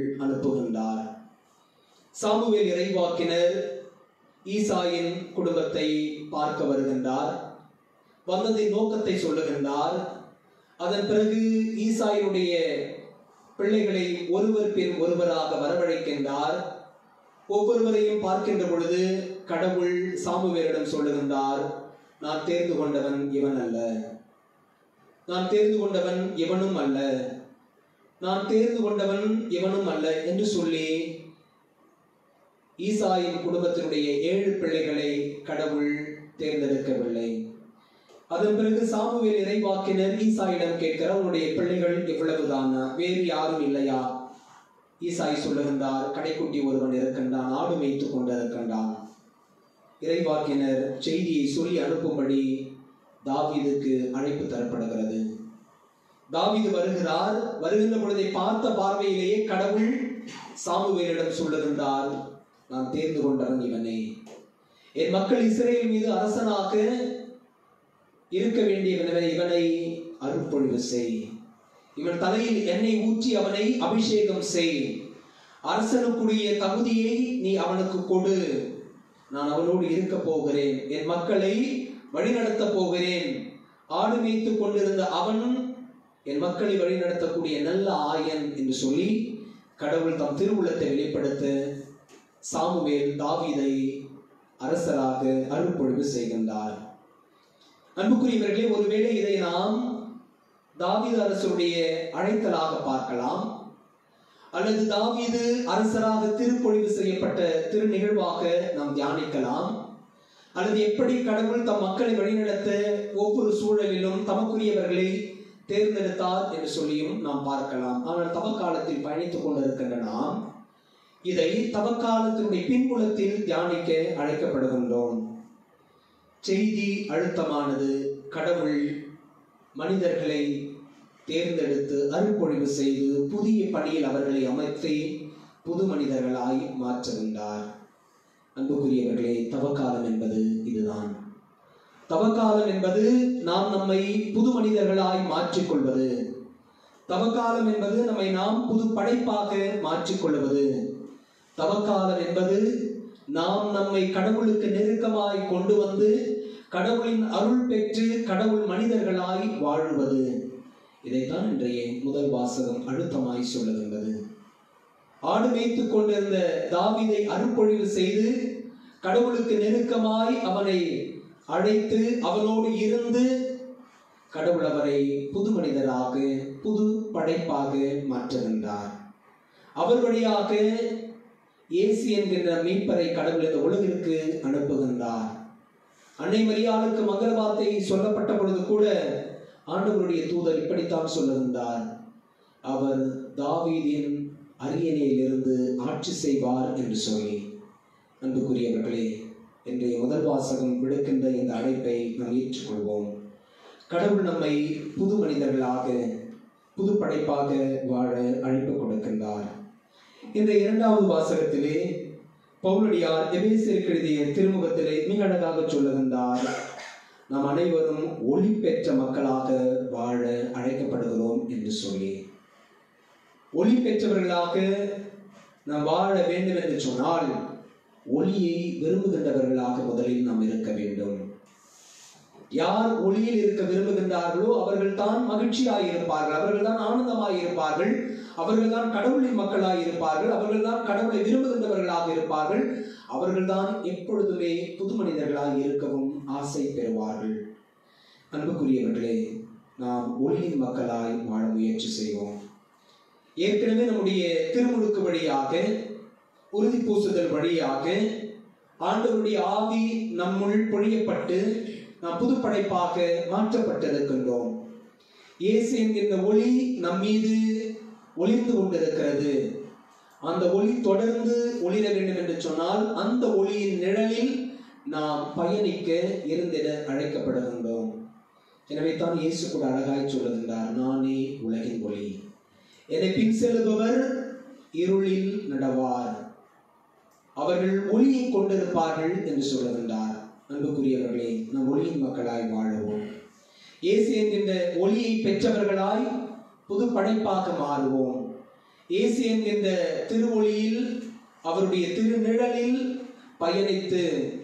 அனுப்புகின்றார் சாமுவேல் இறைவாக்கினர் ஈசாயின் குடும்பத்தை பார்க்க வருகின்றார் வந்ததின் நோக்கத்தை சொல்லுகின்றார் அதன் பிறகு ஈசாயினுடைய பிள்ளைகளை ஒருவர் பின் ஒருவராக வரவழைக்கின்றார் ஒவ்வொருவரையும் பார்க்கின்ற பொழுது கடவுள் சாமுவேலிடம் சொல்லுகின்றார் நான் தேர்ந்து கொண்டவன் இவன் அல்ல நான் தேர்ந்து கொண்டவன் இவனும் அல்ல நான் தேர்ந்து கொண்டவன் இவனும் அல்ல என்று சொல்லி ஈசாயின் குடும்பத்தினுடைய ஏழு பிள்ளைகளை கடவுள் தேர்ந்தெடுக்கவில்லை அதன் பிறகு சாமுவேல் இறைவாக்கினர் ஈசாயிடம் கேட்கிறார் உன்னுடைய பிள்ளைகள் எவ்வளவுதானா வேறு யாரும் இல்லையா ஈசாய் சொல்லுகின்றார் கடைக்குட்டி ஒருவன் இருக்கின்றான் ஆடு மேய்த்துக் கொண்டிருக்கின்றான் இறைவாக்கினர் செய்தியை சொல்லி அனுப்பும்படி தாவீதுக்கு அழைப்பு தரப்படுகிறது தாவீது வருகிறார் வருகின்ற பொழுதை பார்த்த பார்வையிலேயே கடவுள் சாமுவேலிடம் சொல்லுகின்றார் நான் தேர்ந்து கொண்டவன் இவனே என் மக்கள் இஸ்ரேல் மீது அரசனாக இருக்க வேண்டியவனவை இவனை அருட்பொழிவு செய் இவன் தலையில் எண்ணெய் ஊற்றி அவனை அபிஷேகம் செய் அரசனுக்குரிய தகுதியை நீ அவனுக்கு கொடு நான் அவனோடு இருக்க போகிறேன் என் மக்களை வழிநடத்த போகிறேன் ஆடு மேய்த்து கொண்டிருந்த அவன் என் மக்களை வழிநடத்தக்கூடிய நல்ல ஆயன் என்று சொல்லி கடவுள் தம் திருவுள்ளத்தை வெளிப்படுத்த சாமுவேல் தாவீதை அரசராக அருள்பொழிவு செய்கின்றார் அன்புக்குரியவர்களே ஒருவேளை இதை நாம் தாவீது அரசருடைய அழைத்தலாக பார்க்கலாம் அல்லது தாவீது அரசராக திருப்பொழிவு செய்யப்பட்ட திரு நிகழ்வாக நாம் தியானிக்கலாம் அல்லது எப்படி கடவுள் தம் மக்களை வழிநடத்த ஒவ்வொரு சூழலிலும் தமக்குரியவர்களை தேர்ந்தெடுத்தார் என்று சொல்லியும் நாம் பார்க்கலாம் ஆனால் தவக்காலத்தில் பயணித்துக் கொண்டிருக்கின்ற நாம் இதை தவக்காலத்தினுடைய பின்புலத்தில் தியானிக்க அழைக்கப்படுகின்றோம் செய்தி அழுத்தமானது கடவுள் மனிதர்களை தேர்ந்தெடுத்து அருள்பொழிவு செய்து புதிய பணியில் அவர்களை அமைத்து புது மனிதர்களாய் மாற்றுகின்றார் அன்புக்குரியவர்களே தவக்காலம் என்பது இதுதான் தவக்காலம் என்பது நாம் நம்மை புது மனிதர்களாய் மாற்றிக்கொள்வது தவக்காலம் என்பது நம்மை நாம் புது படைப்பாக மாற்றிக்கொள்வது தவக்காலம் என்பது நாம் நம்மை கடவுளுக்கு நெருக்கமாய் கொண்டு வந்து கடவுளின் அருள் பெற்று கடவுள் மனிதர்களாய் வாழுவது இதைத்தான் இன்றைய முதல் வாசகம் அழுத்தமாய் சொல்லுகின்றது ஆடு மேய்த்துக் கொண்டிருந்த தாவீதை அருப்பொழிவு செய்து கடவுளுக்கு நெருக்கமாய் அவனை அழைத்து அவனோடு இருந்து கடவுள் அவரை புது மனிதராக புது படைப்பாக மாற்றுகின்றார் அவர் வழியாக இயேசு என்கின்ற மீட்பரை கடவுள் இந்த உலகிற்கு அனுப்புகின்றார் அன்னை மரியாளுக்கு மங்கள வார்த்தை சொல்லப்பட்ட பொழுது கூட ஆண்டவருடைய தூதர் இப்படித்தான் சொல்லுகின்றார் அவர் தாவீதின் அரியணையிலிருந்து ஆட்சி செய்வார் என்று சொல்லி அன்புக்குரியவர்களே இன்றைய முதல் வாசகம் விடுக்கின்ற இந்த அழைப்பை நாம் ஏற்றுக்கொள்வோம் கடவுள் நம்மை புது மனிதர்களாக புது படைப்பாக வாழ அழைப்பு கொடுக்கின்றார் இந்த இரண்டாவது வாசகத்திலே பவுலடியார் எபேசியருக்கு எழுதிய திருமுகத்திலே மிக அழகாக சொல்லுகின்றார் நாம் அனைவரும் ஒளி பெற்ற மக்களாக வாழ அழைக்கப்படுகிறோம் என்று சொல்லி ஒளி பெற்றவர்களாக நாம் வாழ வேண்டும் என்று சொன்னால் ஒளியை விரும்புகின்றவர்களாக முதலில் நாம் இருக்க வேண்டும் யார் ஒளியில் இருக்க விரும்புகின்றார்களோ அவர்கள் தான் மகிழ்ச்சியாய் இருப்பார்கள் அவர்கள் தான் ஆனந்தமாய் இருப்பார்கள் அவர்கள் தான் கடவுளின் மக்களாய் இருப்பார்கள் அவர்கள் தான் கடவுளை விரும்புகின்றவர்களாக இருப்பார்கள் அவர்கள் தான் எப்பொழுதுமே புது மனிதர்களாய் இருக்கவும் ஆசை பெறுவார்கள் அன்புக்குரியவர்களே நாம் ஒளியின் மக்களாய் வாழ முயற்சி செய்வோம் ஏற்கனவே நம்முடைய திருமுழுக்கு வழியாக உறுதி பூசுதல் வழியாக ஆண்டவருடைய ஆவி நம்முள் பொழியப்பட்டு நாம் புது படைப்பாக மாற்றப்பட்டிருக்கின்றோம் இயேசு என்கின்ற ஒளி நம் மீது ஒளிர்ந்து கொண்டிருக்கிறது அந்த ஒளி தொடர்ந்து ஒளிர வேண்டும் என்று சொன்னால் அந்த ஒளியின் நிழலில் நாம் பயணிக்க இருந்திட அழைக்கப்படுகின்றோம் எனவே தான் இயேசு கூட அழகாய் சொல்லுகின்றார் நானே உலகின் ஒளி என்னை பின் செல்லுபவர் இருளில் நடவார் அவர்கள் ஒளியை கொண்டிருப்பார்கள் என்று சொல்லுகின்றார் அன்புக்குரியவர்களே நம் ஒளியின் மக்களாய் வாழுவோம் இயேசு என்கின்ற ஒளியை பெற்றவர்களாய் புது படைப்பாக மாறுவோம் இயேசு என்கின்ற திருவொளியில் அவருடைய திருநிழலில் பயணித்து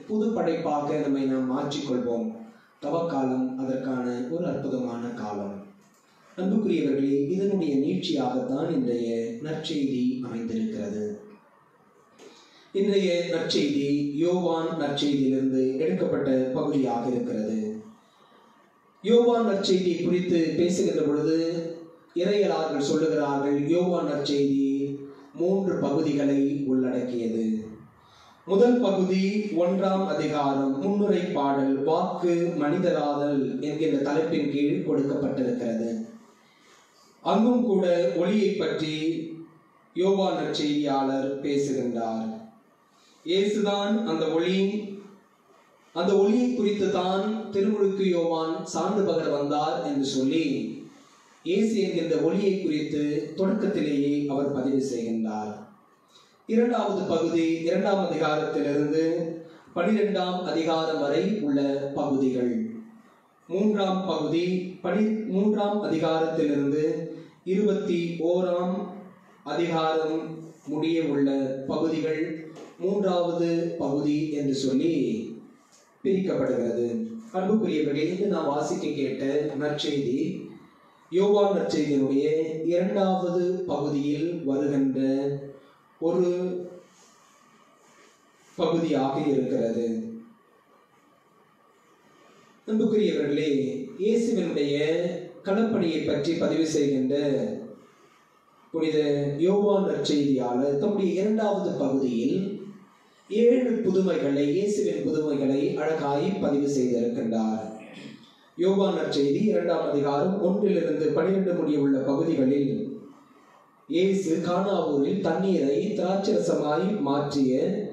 புது படைப்பாக நம்மை நாம் மாற்றிக்கொள்வோம் தவக்காலம் அதற்கான ஒரு அற்புதமான காலம் அன்புக்குரியவர்களே இதனுடைய நீட்சியாகத்தான் இன்றைய நற்செய்தி அமைந்திருக்கிறது இன்றைய நற்செய்தி யோவான் நற்செய்தியிலிருந்து எடுக்கப்பட்ட பகுதியாக இருக்கிறது யோவான் நற்செய்தி குறித்து பேசுகின்ற பொழுது இறையலார்கள் சொல்லுகிறார்கள் யோவான் நற்செய்தி மூன்று பகுதிகளை உள்ளடக்கியது முதல் பகுதி ஒன்றாம் அதிகாரம் முன்னுரை பாடல் வாக்கு மனிதராதல் என்கின்ற தலைப்பின் கீழ் கொடுக்கப்பட்டிருக்கிறது அங்கும் கூட ஒளியை பற்றி யோவான் நற்செய்தியாளர் பேசுகின்றார் இயேசுதான் அந்த ஒளி அந்த ஒளியை குறித்து தான் திருமுழுக்கு யோவான் சான்று பகர வந்தார் என்று சொல்லி இயேசு என்கின்ற ஒளியை குறித்து தொடக்கத்திலேயே அவர் பதிவு செய்கின்றார் இரண்டாவது பகுதி இரண்டாம் அதிகாரத்திலிருந்து பனிரெண்டாம் அதிகாரம் வரை உள்ள பகுதிகள் மூன்றாம் பகுதி பனி மூன்றாம் அதிகாரத்திலிருந்து இருபத்தி ஓராம் அதிகாரம் முடிய உள்ள பகுதிகள் மூன்றாவது பகுதி என்று சொல்லி பிரிக்கப்படுகிறது அன்புக்குரியவர்களே இன்று நாம் வாசிக்க கேட்ட நற்செய்தி யோவான் நற்செய்தியினுடைய இரண்டாவது பகுதியில் வருகின்ற ஒரு பகுதியாக இருக்கிறது அன்புக்குரியவர்களே இயேசுவினுடைய களப்பணியை பற்றி பதிவு செய்கின்ற புனித யோவான் நற்செய்தியாளர் தம்முடைய இரண்டாவது பகுதியில் ஏழு புதுமைகளை இயேசுவின் புதுமைகளை அழகாய் பதிவு செய்திருக்கின்றார் யோவான் நற்செய்தி இரண்டாம் அதிகாரம் ஒன்றிலிருந்து பனிரெண்டு முடிய உள்ள பகுதிகளில் இயேசு கானாவூரில் தண்ணீரை திராட்சரசமாய் மாற்றிய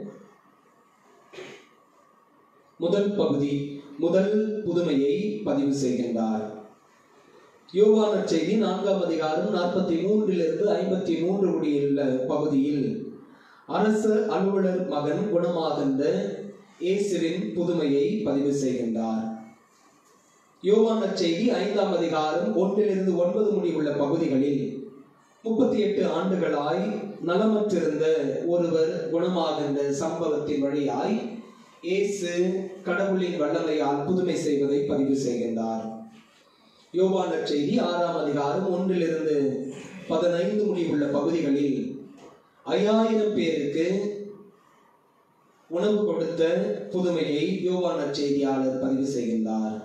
முதல் பகுதி முதல் புதுமையை பதிவு செய்கின்றார் யோவான செய்தி நான்காம் அதிகாரம் நாற்பத்தி மூன்றிலிருந்து ஐம்பத்தி மூன்று முடியுள்ள பகுதியில் அரசு அலுவலர் மகன் குணமாகின்ற இயேசுவின் புதுமையை பதிவு செய்கின்றார் யோவான செய்தி ஐந்தாம் அதிகாரம் ஒன்றிலிருந்து ஒன்பது முடிவுள்ள பகுதிகளில் முப்பத்தி எட்டு ஆண்டுகளாய் நலமற்றிருந்த ஒருவர் குணமாகின்ற சம்பவத்தின் வழியாய் இயேசு கடவுளின் வல்லமையால் புதுமை செய்வதை பதிவு செய்கின்றார் யோவான செய்தி ஆறாம் அதிகாரம் ஒன்றிலிருந்து பதினைந்து முடிவுள்ள பகுதிகளில் ஐயாயிரம் பேருக்கு உணவு கொடுத்த புதுமையை யோவான செய்தியாளர் பதிவு செய்கின்றார்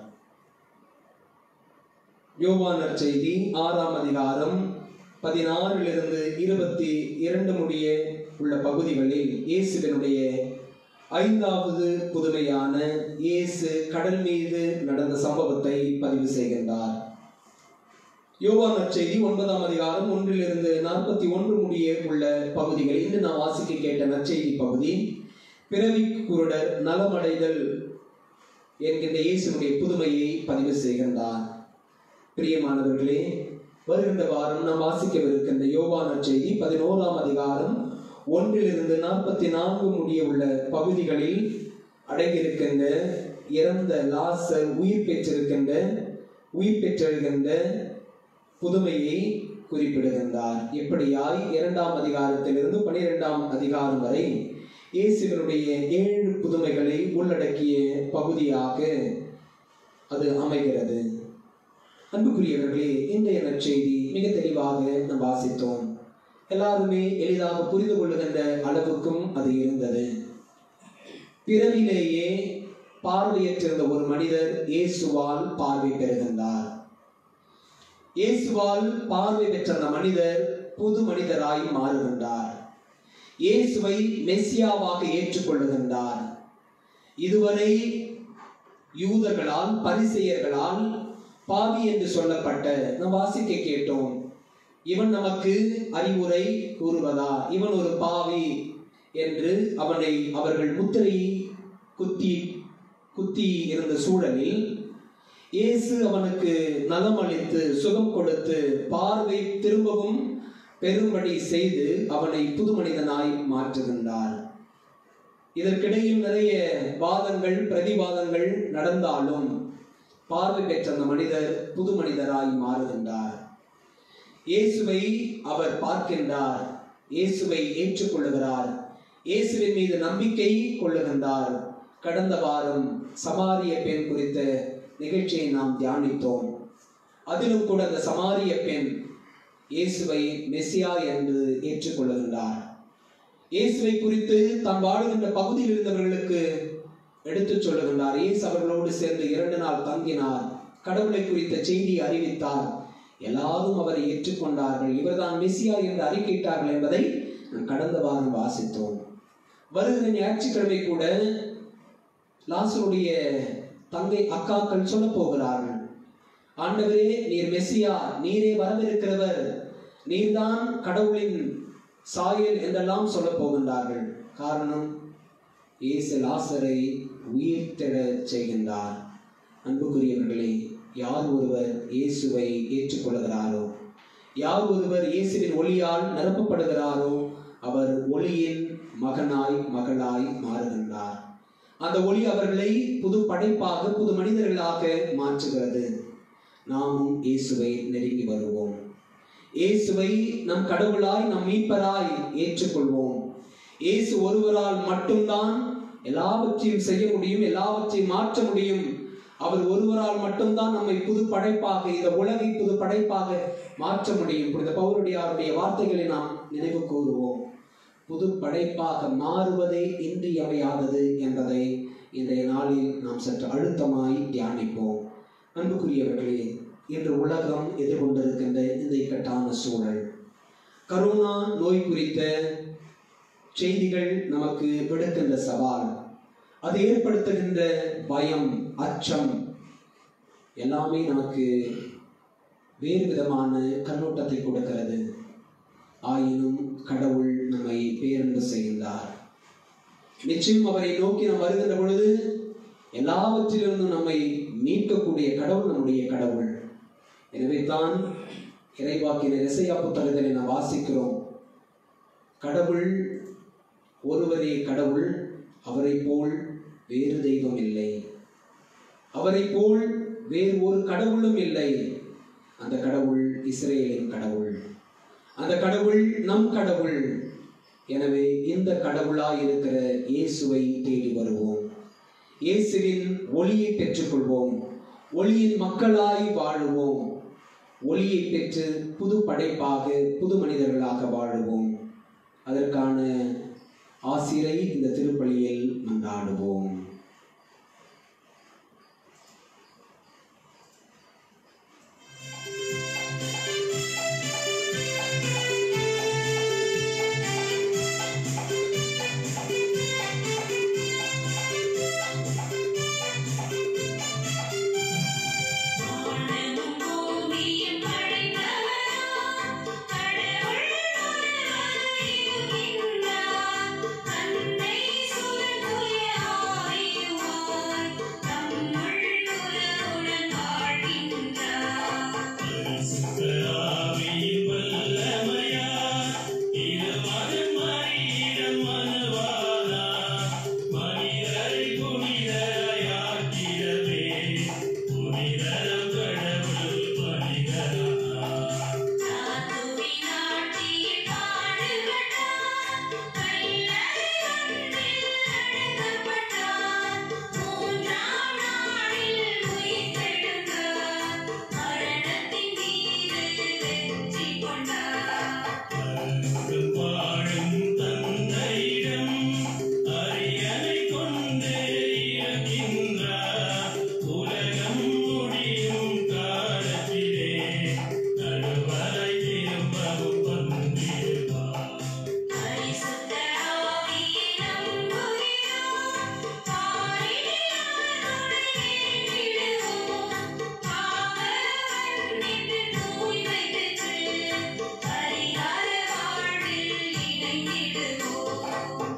யோவான செய்தி ஆறாம் அதிகாரம் பதினாறிலிருந்து இருபத்தி இரண்டு முடிய உள்ள பகுதிகளில் இயேசுவினுடைய ஐந்தாவது புதுமையான இயேசு கடல் மீது நடந்த சம்பவத்தை பதிவு செய்கின்றார் யோவான் நற்செய்தி ஒன்பதாம் அதிகாரம் ஒன்றிலிருந்து நாற்பத்தி ஒன்று முடிய உள்ள பகுதிகள் இன்று நாம் வாசிக்க கேட்ட நற்செய்தி பகுதி பிறவி குருடர் நலமடைதல் என்கின்ற இயேசுனுடைய புதுமையை பதிவு செய்கின்றார் பிரியமானவர்களே வருகின்ற வாரம் நாம் வாசிக்கவிருக்கின்ற யோவான செய்தி பதினோராம் அதிகாரம் ஒன்றிலிருந்து நாற்பத்தி நான்கு முடிய உள்ள பகுதிகளில் அடங்கியிருக்கின்ற இறந்த லாசர் உயிர் பெற்றிருக்கின்ற உயிர் பெற்றிருக்கின்ற புதுமையை குறிப்பிடுகின்றார் எப்படியாய் இரண்டாம் அதிகாரத்திலிருந்து பனிரெண்டாம் அதிகாரம் வரை இயேசுவினுடைய ஏழு புதுமைகளை உள்ளடக்கிய பகுதியாக அது அமைகிறது அன்புக்குரியவர்களே இன்றைய நற்செய்தி மிக தெளிவாக நாம் வாசித்தோம் எல்லாருமே எளிதாக புரிந்து கொள்ளுகின்ற அளவுக்கும் அது இருந்தது பிறவிலேயே பார்வையற்றிருந்த ஒரு மனிதர் இயேசுவால் பார்வை பெறுகின்றார் இயேசுவால் பார்வை பெற்ற அந்த மனிதர் புது மனிதராய் மாறுகின்றார் இயேசுவை மெஸ்ஸியாவாக ஏற்றுக்கொள்ளுகின்றார் இதுவரை யூதர்களால் பரிசெயர்களால் பாவி என்று சொல்லப்பட்ட நாம் வாசிக்க கேட்டோம் இவன் நமக்கு அறிவுரை கூறுவதா இவன் ஒரு பாவி என்று அவனை அவர்கள் முத்திரை குத்தி குத்தி இருந்த சூழலில் இயேசு அவனுக்கு நலம் அளித்து சுகம் கொடுத்து பார்வை திரும்பவும் பெரும்படி செய்து அவனை புது மனிதனாய் மாற்றுகின்றார் இதற்கிடையில் நிறைய வாதங்கள் பிரதிவாதங்கள் நடந்தாலும் பார்வை பெற்ற அந்த மனிதர் புது மனிதராய் மாறுகின்றார் இயேசுவை அவர் பார்க்கின்றார் இயேசுவை ஏற்றுக்கொள்ளுகிறார் இயேசுவின் மீது நம்பிக்கை கொள்ளுகின்றார் கடந்த வாரம் சமாரிய பெண் குறித்த நிகழ்ச்சியை நாம் தியானித்தோம் அதிலும் கூட அந்த சமாரிய பெண் இயேசுவை மெசியா என்று ஏற்றுக்கொள்ளுகின்றார் இயேசுவை குறித்து தான் வாழுகின்ற பகுதியில் இருந்தவர்களுக்கு எடுத்துச் சொல்லுகின்றார் இயேசு அவர்களோடு சேர்ந்து இரண்டு நாள் தங்கினார் கடவுளை குறித்த செய்தியை அறிவித்தார் எல்லாரும் அவரை ஏற்றுக்கொண்டார்கள் இவர்தான் மெசியா என்று அறிக்கையிட்டார்கள் என்பதை நாம் கடந்த வாரம் வாசித்தோம் வருகிற ஞாயிற்றுக்கிழமை கூட லாசருடைய தங்கை அக்காக்கள் சொல்ல போகிறார்கள் ஆண்டவரே நீர் மெஸ்ஸியா நீரே வரவிருக்கிறவர் நீர்தான் கடவுளின் சாயல் என்றெல்லாம் சொல்ல போகின்றார்கள் காரணம் இயேசு லாசரை உயிர்த்தெழச் செய்கின்றார் அன்புக்குரியவர்களே யார் ஒருவர் இயேசுவை ஏற்றுக்கொள்கிறாரோ யார் ஒருவர் இயேசுவின் ஒளியால் நிரப்பப்படுகிறாரோ அவர் ஒளியின் மகனாய் மகளாய் மாறுகின்றார் அந்த ஒளி அவர்களை புது படைப்பாக புது மனிதர்களாக மாற்றுகிறது நாமும் இயேசுவை நெருங்கி வருவோம் இயேசுவை நம் கடவுளாய் நம் மீட்பராய் ஏற்றுக்கொள்வோம் இயேசு ஒருவரால் மட்டும்தான் எல்லாவற்றையும் செய்ய முடியும் எல்லாவற்றையும் மாற்ற முடியும் அவர் ஒருவரால் மட்டும்தான் நம்மை புது படைப்பாக இந்த உலகை புது படைப்பாக மாற்ற முடியும் புனித பௌருடையாருடைய வார்த்தைகளை நாம் நினைவு கூறுவோம் புது படைப்பாக மாறுவதே இன்றியமையாதது என்பதை இன்றைய நாளில் நாம் சற்று அழுத்தமாய் தியானிப்போம் அன்புக்குரியவர்களே இன்று உலகம் எதிர்கொண்டிருக்கின்ற இந்த இக்கட்டான சூழல் கரோனா நோய் குறித்த செய்திகள் நமக்கு விடுக்கின்ற சவால் அது ஏற்படுத்துகின்ற பயம் அச்சம் எல்லாமே நமக்கு வேறு விதமான கண்ணோட்டத்தை கொடுக்கிறது ஆயினும் கடவுள் நம்மை பேரன்பு செய்கின்றார் நிச்சயம் அவரை நோக்கி நாம் வருகின்ற பொழுது எல்லாவற்றிலிருந்தும் நம்மை மீட்கக்கூடிய கடவுள் நம்முடைய கடவுள் எனவே தான் இறைவாக்கின இசையா புத்தகத்தில் நாம் வாசிக்கிறோம் கடவுள் ஒருவரே கடவுள் அவரை போல் வேறு தெய்வம் இல்லை அவரை போல் வேறு ஒரு கடவுளும் இல்லை அந்த கடவுள் இஸ்ரேலின் கடவுள் அந்த கடவுள் நம் கடவுள் எனவே இந்த கடவுளாய் இருக்கிற இயேசுவை தேடி வருவோம் இயேசுவின் ஒளியை பெற்றுக்கொள்வோம் ஒளியின் மக்களாய் வாழுவோம் ஒளியை பெற்று புது படைப்பாக புது மனிதர்களாக வாழுவோம் அதற்கான ஆசிரை இந்த திருப்பலியில் மன்றாடுவோம் வானமும் பூமியும் படைத்தவராம் கடவுள் ஒருவர் இருக்கின்றார் தன்னை சுரந்துய ஆவியுமாய் தம்முள் உறவுடன் வாழ்கின்றார் நாட்டுவினாட்டியில் பாடுபட்டார் கல்லறை ஒன்றில் அடக்கப்பட்டார் மூன்றாம் நாளில் உயிர்த்தெழுந்தார் மரணத்தின் மீது வெற்றி கொண்டார் பரிசுத்த ஆவியை நம்புகிறோம் பாரினிலாருடன் ஏற்றிடுவோம் பாவ மன்னிப்பு தூய்மை பெற்று பரிகார வாழ்வில் இணைந்திடுவோம்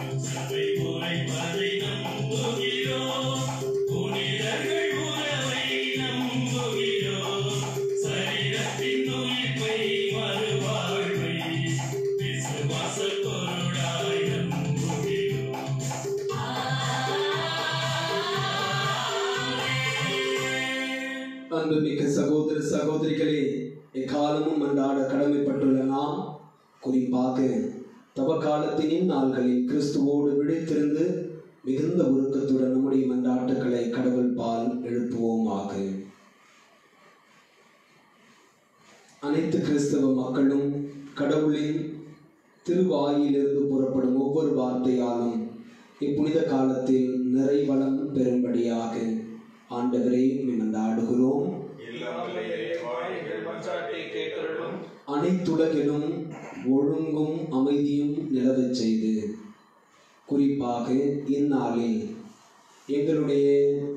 அன்புமிக்க சகோதர சகோதரிகளே எக்காலமும் அன்றாட கடமைப்பட்டுள்ள நாம் குறிப்பாக தவக்காலத்தினின் நாள்களில் கிறிஸ்துவோடு விழித்திருந்து மிகுந்த உருக்கத்துடன் நம்முடைய மன்றாட்டுக்களை கடவுள் பால் எழுப்புவோமாக அனைத்து கிறிஸ்தவ மக்களும் கடவுளின் திருவாயிலிருந்து புறப்படும் ஒவ்வொரு வார்த்தையாலும் இப்புனித காலத்தில் நிறைவளம் பெறும்படியாக ஆண்டவரே மன்றாடுகிறோம் அனைத்துலகிலும் ஒழுங்கும் அமைதியும் நிலவச் செய்து குறிப்பாக இந்நாளில் எங்களுடைய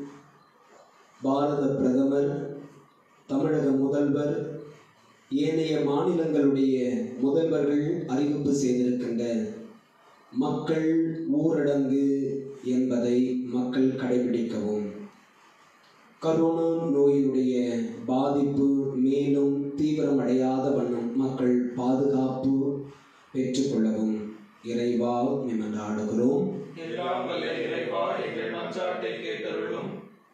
பாரத பிரதமர் தமிழக முதல்வர் ஏனைய மாநிலங்களுடைய முதல்வர்கள் அறிவிப்பு செய்திருக்கின்ற மக்கள் ஊரடங்கு என்பதை மக்கள் கடைபிடிக்கவும் கரோனா நோயினுடைய பாதிப்பு மேலும் தீவிரமடையாத வண்ணம் மக்கள் பாதுகாப்பு பெற்றுக்கொள்ளவும் இறைவா நிமன்றாடுகிறோம் எல்லாம் வல்ல இறைவா எங்கள் மன்றாட்டை கேட்டருளும்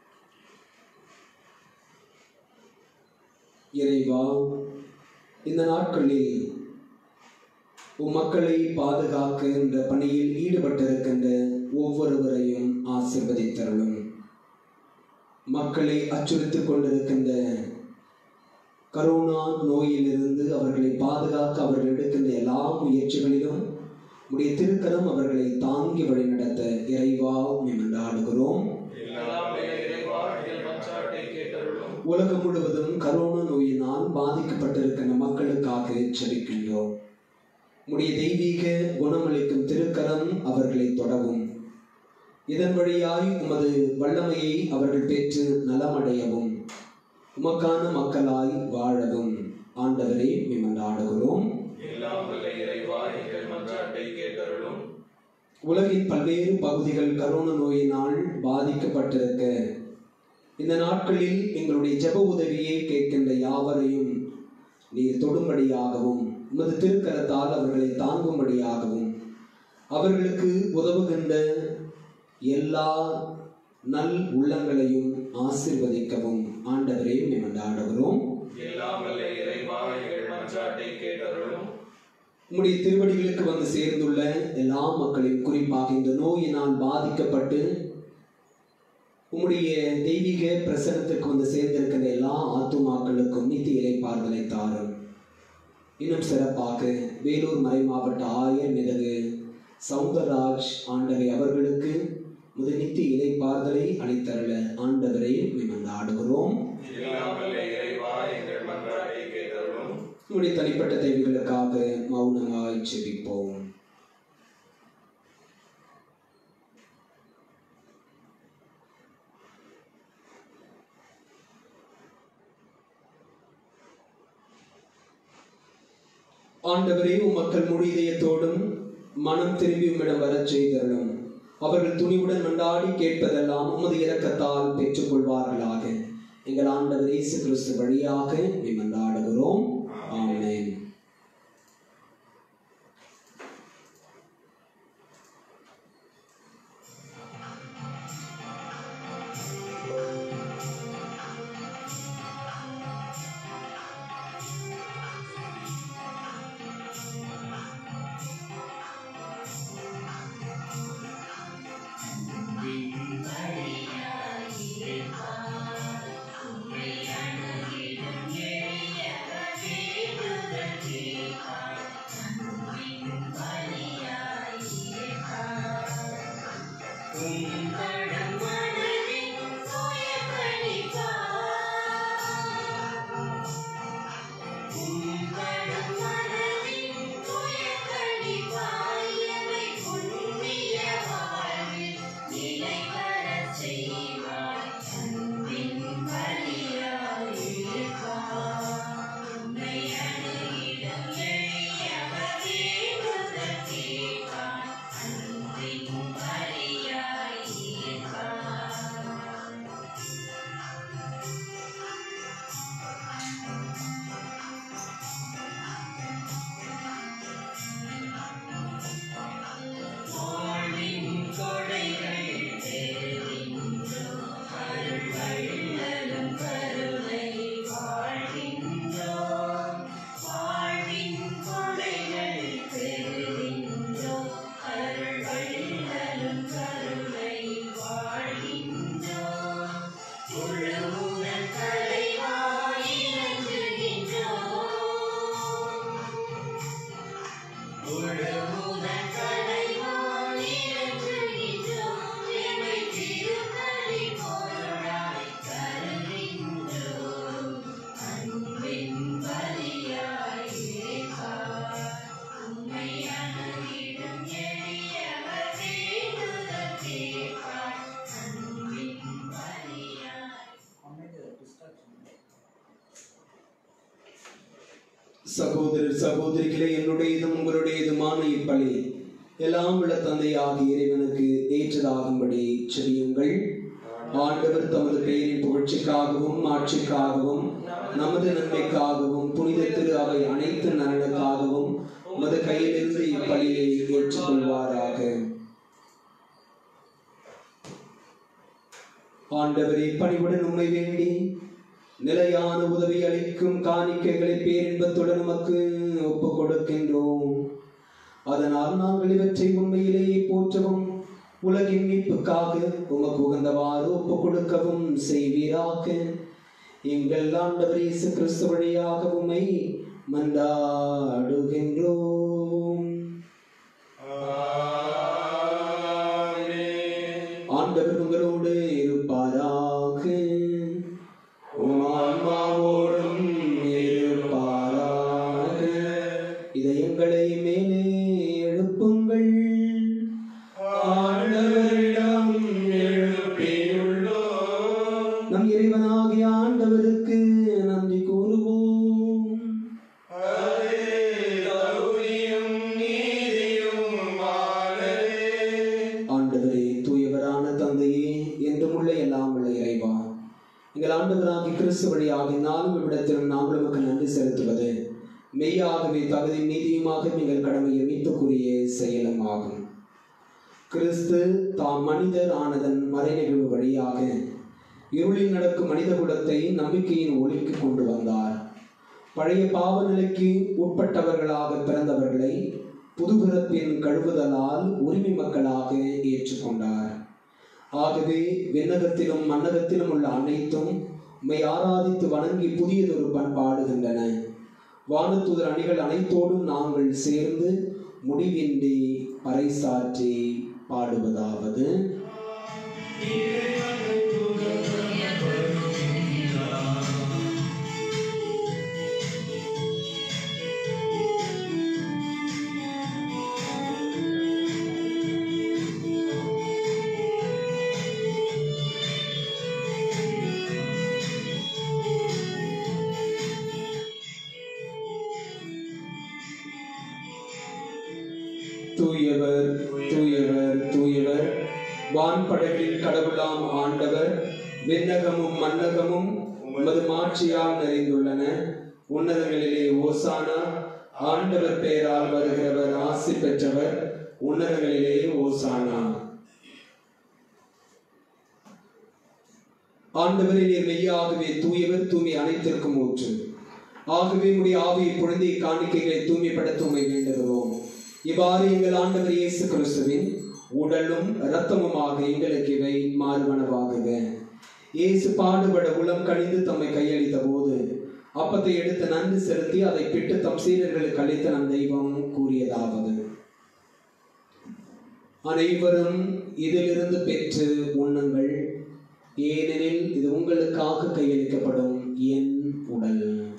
இறைவா இந்த நாட்களில் உம் மக்களை பாதுகாக்கின்ற பணியில் ஈடுபட்டிருக்கின்ற ஒவ்வொருவரையும் ஆசிர்வதித்தருளும் மக்களை அச்சுறுத்திக் கொண்டிருக்கின்ற கரோனா நோயிலிருந்து அவர்களை பாதுகாக்க அவர்கள் எடுக்கின்ற எல்லா முயற்சிகளிலும் உடைய திருக்கரம் அவர்களை தாங்கி வழிநடத்த இறைவா மேமன்றாடுகிறோம் எல்லாம் வல்ல இறைவா எங்கள் மன்றாட்டை கேட்டருளும் உலகம் முழுவதும் கரோனா நோயினால் பாதிக்கப்பட்டிருக்கின்ற மக்களுக்காக செபிக்கின்றோம் உடைய தெய்வீக குணமளிக்கும் திருக்கரம் அவர்களை தொடவும் இதன் வழியாய் உமது வல்லமையை அவர்கள் பெற்று நலமடையவும் உமக்கான மக்களாய் வாழவும் ஆண்டவரே மிமண்டாடுகிறோம் எல்லாம் வல்ல இறைவா எங்கள் மன்றாட்டை கேட்டருளும் உலகின் பல்வேறு பகுதிகள் கரோனா நோயினால் பாதிக்கப்பட்டிருக்க இந்த நாட்களில் எங்களுடைய ஜெப உதவியை கேட்கின்ற யாவரையும் நீர் தொடும்படியாகவும் உமது திருக்கரத்தால் அவர்களை தாங்கும்படியாகவும் அவர்களுக்கு உதவுகின்ற எல்லா நல் உள்ளங்களையும் ஆசிர்வதிக்கவும் ஆண்டவரே ஆண்டவரும் எல்லாம் வல்ல இறைவா எங்கள் மன்றாட்டை கேட்டருளும் உம்முடைய திருவடிகளுக்கு வந்து சேர்ந்துள்ள எல்லா மக்களையும் குறிப்பாக இந்த நோயினால் பாதிக்கப்பட்டு உம்முடைய தெய்வீக பிரசனத்துக்கு வந்து சேர்ந்திருக்கிற எல்லா ஆத்துமாக்களுக்கும் நித்திய இலைப்பார்தலை தாரும் இன்னும் சிறப்பாக வேலூர் மறை மாவட்ட ஆயர் மிதகு சவுந்தரராஜ் ஆண்டவை அவர்களுக்கு முதல் நித்திய இலைப்பார்தலை அளித்தருள ஆண்டவரை மிமந்து ஆடுகிறோம் எல்லாம் வல்ல இறைவா எங்கள் மன்றாட்டை கேட்டருளும் உம்முடைய தனிப்பட்ட தேவைகளுக்காக மௌனமாய் செபிப்போம் ஆண்டவரே உம் மக்கள் முழு இதயத்தோடும் மனம் திரும்பி உம்மிடம் வரச் செய்தருளும் அவர்கள் துணிவுடன் மண்டாடி கேட்பதெல்லாம் உமது இரக்கத்தால் பெற்றுக்கொள்வார்களாக எங்கள் ஆண்டவர் இயேசு கிறிஸ்து வழியாக மன்றாடுகிறோம் ஆமென் உம்மை அணுகிடும் எளிய பதிவுகள் சகோதரர் சகோதரிகளே என்னுடையதும் உங்களுடையதுமான இப்பலி எல்லாம் உள்ள தந்தையாகிய இறைவனுக்கு ஏற்றதாகும்படி செவியுங்கள் ஆண்டவர் தமது பெயரின் புகழ்ச்சிக்காகவும் ஆட்சிக்காகவும் நமது நன்மைக்காகவும் புனித திரு அவை அனைத்து நலனுக்காகவும் உமது கையிலிருந்து இப்பலியை ஏற்றுக்கொள்வாராக ஆண்டவரே பணிவுடன் உண்மை வேண்டி நிலையான உதவி அளிக்கும் காணிக்கைகளை பேரின்பத்துடன் நமக்கு ஒப்புக் கொடுக்கின்றோம் அதனால் நாங்கள் இவற்றை உண்மையிலேயே போற்றவும் உலகின் மீட்புக்காக உமக்கு உகந்தவாறு ஒப்புக் கொடுக்கவும் செய்வீராக எங்கள் ஆண்டவர் இயேசு கிறிஸ்து வழியாக உம்மை மன்றாடுகின்றோம் ஆண்டவர் உங்களோடு இருப்பாராக உம் ஆன்மாவோடும் இருப்பாராக இதயங்களை மேலே எழுப்புங்கள் ஆண்டவரிடம் எழுப்பியுள்ளோம் நம் இறைவனாகிய ஆண்டவருக்கு நன்றி கூறுவோம் ஆண்டவரே தூயவரான தந்தையே என்றும் உள்ள எல்லாம் உள்ள இறைவா எங்கள் ஆண்டவராகி கிறிஸ்து வழியாக நாளும் இவ்விடத்திலும் நாங்கள் உமக்கு நன்றி செலுத்துவது மெய்யாகவே தகுதி நீதியுமாக எங்கள் கடமையை மீட்புக்குரிய செயலும் ஆகும் கிறிஸ்து தாம் மனிதர் ஆனதன் மறைநிகழ்வு வழியாக இருளில் நடக்கும் மனித குலத்தை நம்பிக்கையின் ஒளிக்கு கொண்டு வந்தார் பழைய பாவ நிலைக்கு உட்பட்டவர்களாக பிறந்தவர்களை புதுபிறப்பின் கழுவுதலால் உரிமை மக்களாக ஏற்றுக்கொண்டார் ஆகவே விண்ணகத்திலும் மன்னகத்திலும் உள்ள அனைத்தும் உம்மை ஆராதித்து வணங்கி புதியதொரு பண்பாடுகின்றன வானத்துதர் அணிகள் அனைத்தோடும் நாங்கள் சேர்ந்து முடிவின்றி பறைசாற்றி பாடுவதாவது தூயவர் தூயவர் தூயவர் வான்படகில் கடவுளாம் ஆண்டவர் விண்ணகமும் மன்னகமும் உமது மாட்சியால் நிறைந்துள்ளன உன்னதங்களிலே ஓசானா ஆண்டவர் பெயரால் வருகிறவர் ஆசி பெற்றவர் உன்னதங்களிலே ஓசானா ஆண்டவரே நீர் மெய்யாகவே தூயவர் தூய்மை அனைத்திற்கும் ஊற்று ஆகவே உடைய ஆவியை குழந்தை காணிக்கைகளை தூய்மைப்படுத்த உண்மை வேண்டுகிறோம் இவ்வாறு எங்கள் ஆண்டவர் இயேசு கிறிஸ்துவின் உடலும் இரத்தமுமாக எங்களுக்கு இவை மாறுவனவாகுக இயேசு பாடுபட உளம் கணிந்து தம்மை கையளித்த போது அப்பத்தை எடுத்து நன்றி செலுத்தி அதை பிட்டு தம் சீடர்களுக்கு அளித்த நம் தெய்வம் கூறியதாவது அனைவரும் இதிலிருந்து பெற்று உண்ணுங்கள் ஏனெனில் இது உங்களுக்காக கையளிக்கப்படும் என் உடல்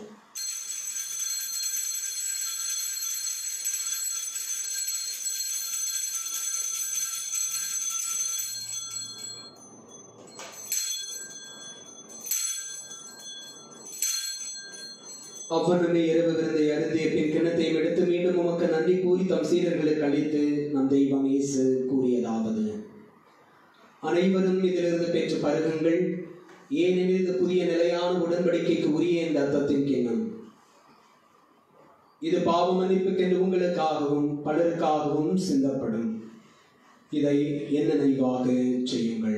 அவ்வண்ணமே இரவு விருந்தை அருந்திய பின் கிண்ணத்தையும் எடுத்து மீண்டும் உமக்கு நன்றி கூறி தம் சீடர்களுக்கு அளித்து நம் தெய்வம் இயேசு கூறியதாவது அனைவரும் இதிலிருந்து பெற்று பருகுங்கள் ஏனெனில் இது புதிய நிலையான உடன்படிக்கைக்கு உரிய இந்த அர்த்தத்தின் கிண்ணம் இது பாவ மன்னிப்புக்கென்று உங்களுக்காகவும் பலருக்காகவும் சிந்தப்படும் இதை என்ன நினைவாக செய்யுங்கள்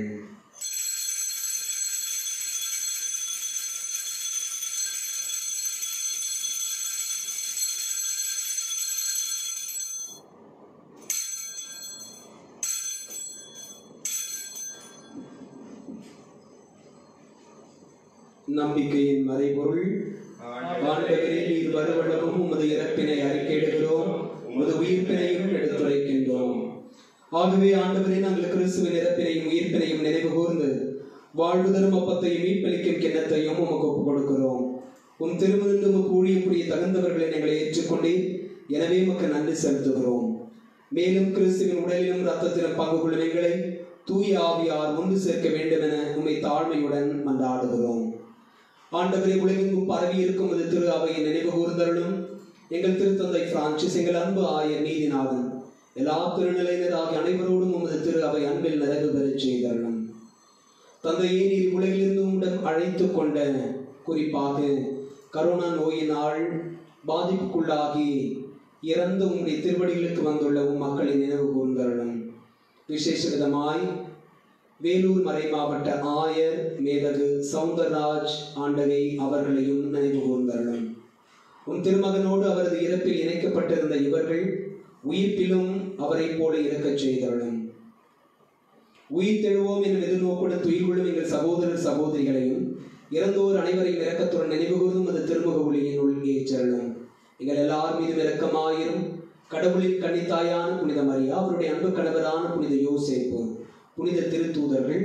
நம்பிக்கையின் மறைபொருள் ஆண்டவரே நீர் வருவளவும் உமது இறப்பினை அறிக்கையிடுகிறோம் உமது உயிர்ப்பினையும் எடுத்துரைக்கின்றோம் ஆகவே ஆண்டவரே நாங்கள் கிறிஸ்துவின் இறப்பினையும் உயிர்ப்பினையும் நினைவு கூர்ந்து வாழ்வு தரும் அப்பத்தையும் மீட்பளிக்கும் கிண்ணத்தையும் உமக்கு ஒப்புக் கொடுக்கிறோம் உம் திருமணந்து உமக்கு ஊழியம் புரிய தகுந்தவர்களை நாங்கள் ஏற்றுக்கொண்டீர் எனவே உமக்கு நன்றி செலுத்துகிறோம் மேலும் கிறிஸ்துவின் உடலிலும் ரத்தத்திலும் பங்கு கொள்ளும் எங்களை தூய ஆவியார் ஒன்று சேர்க்க வேண்டும் என உம்மை தாழ்மையுடன் மன்றாடுகிறோம் ஆண்டவரே உலகெங்கும் பரவி இருக்கும் இது திரு அவையின் நினைவு கூர்ந்தருளும் எங்கள் திருத்தந்தை பிரான்சிஸ் எங்கள் அன்பு ஆயர் நீதிநாதன் எல்லா திருநிலையினராகிய அனைவரோடும் உமது திரு அவை அன்பில் நிறைவு பெறச் செய்தருளும் தந்தையே நீர் உலகிலிருந்து உம்மிடம் அழைத்து கொண்ட குறிப்பாக கரோனா நோயினால் பாதிப்புக்குள்ளாகி இறந்த உம்முடைய திருவடிகளுக்கு வந்துள்ள உம் மக்களை நினைவு கூர்ந்தருளும் விசேஷ விதமாய் வேலூர் மறை மாவட்ட ஆயர் மேதகு சவுந்தரராஜ் ஆண்டகை அவர்களையும் நினைவு கூர்ந்தருளும் உன் திருமகனோடு அவரது இறப்பில் இணைக்கப்பட்டிருந்த இவர்கள் உயிர்ப்பிலும் அவரைப் போல இருக்கச் செய்தருளும் உயிர் தெழுவோம் எனும் எதிர்நோக்குடன் துயிலுள்ளும் எங்கள் சகோதரர் சகோதரிகளையும் இறந்தோர் அனைவரையும் இரக்கத்துடன் நினைவுகூர்ந்தும் அது திருமுக ஒளியினுள் ஏற்றருளும் எங்கள் எல்லார் மீதும் இரக்கமாயிரும் கடவுளின் கன்னித்தாயான புனித மரியா அவருடைய அன்பு கணவரான புனித யோசேப்பு புனித திருத்தூதர்கள்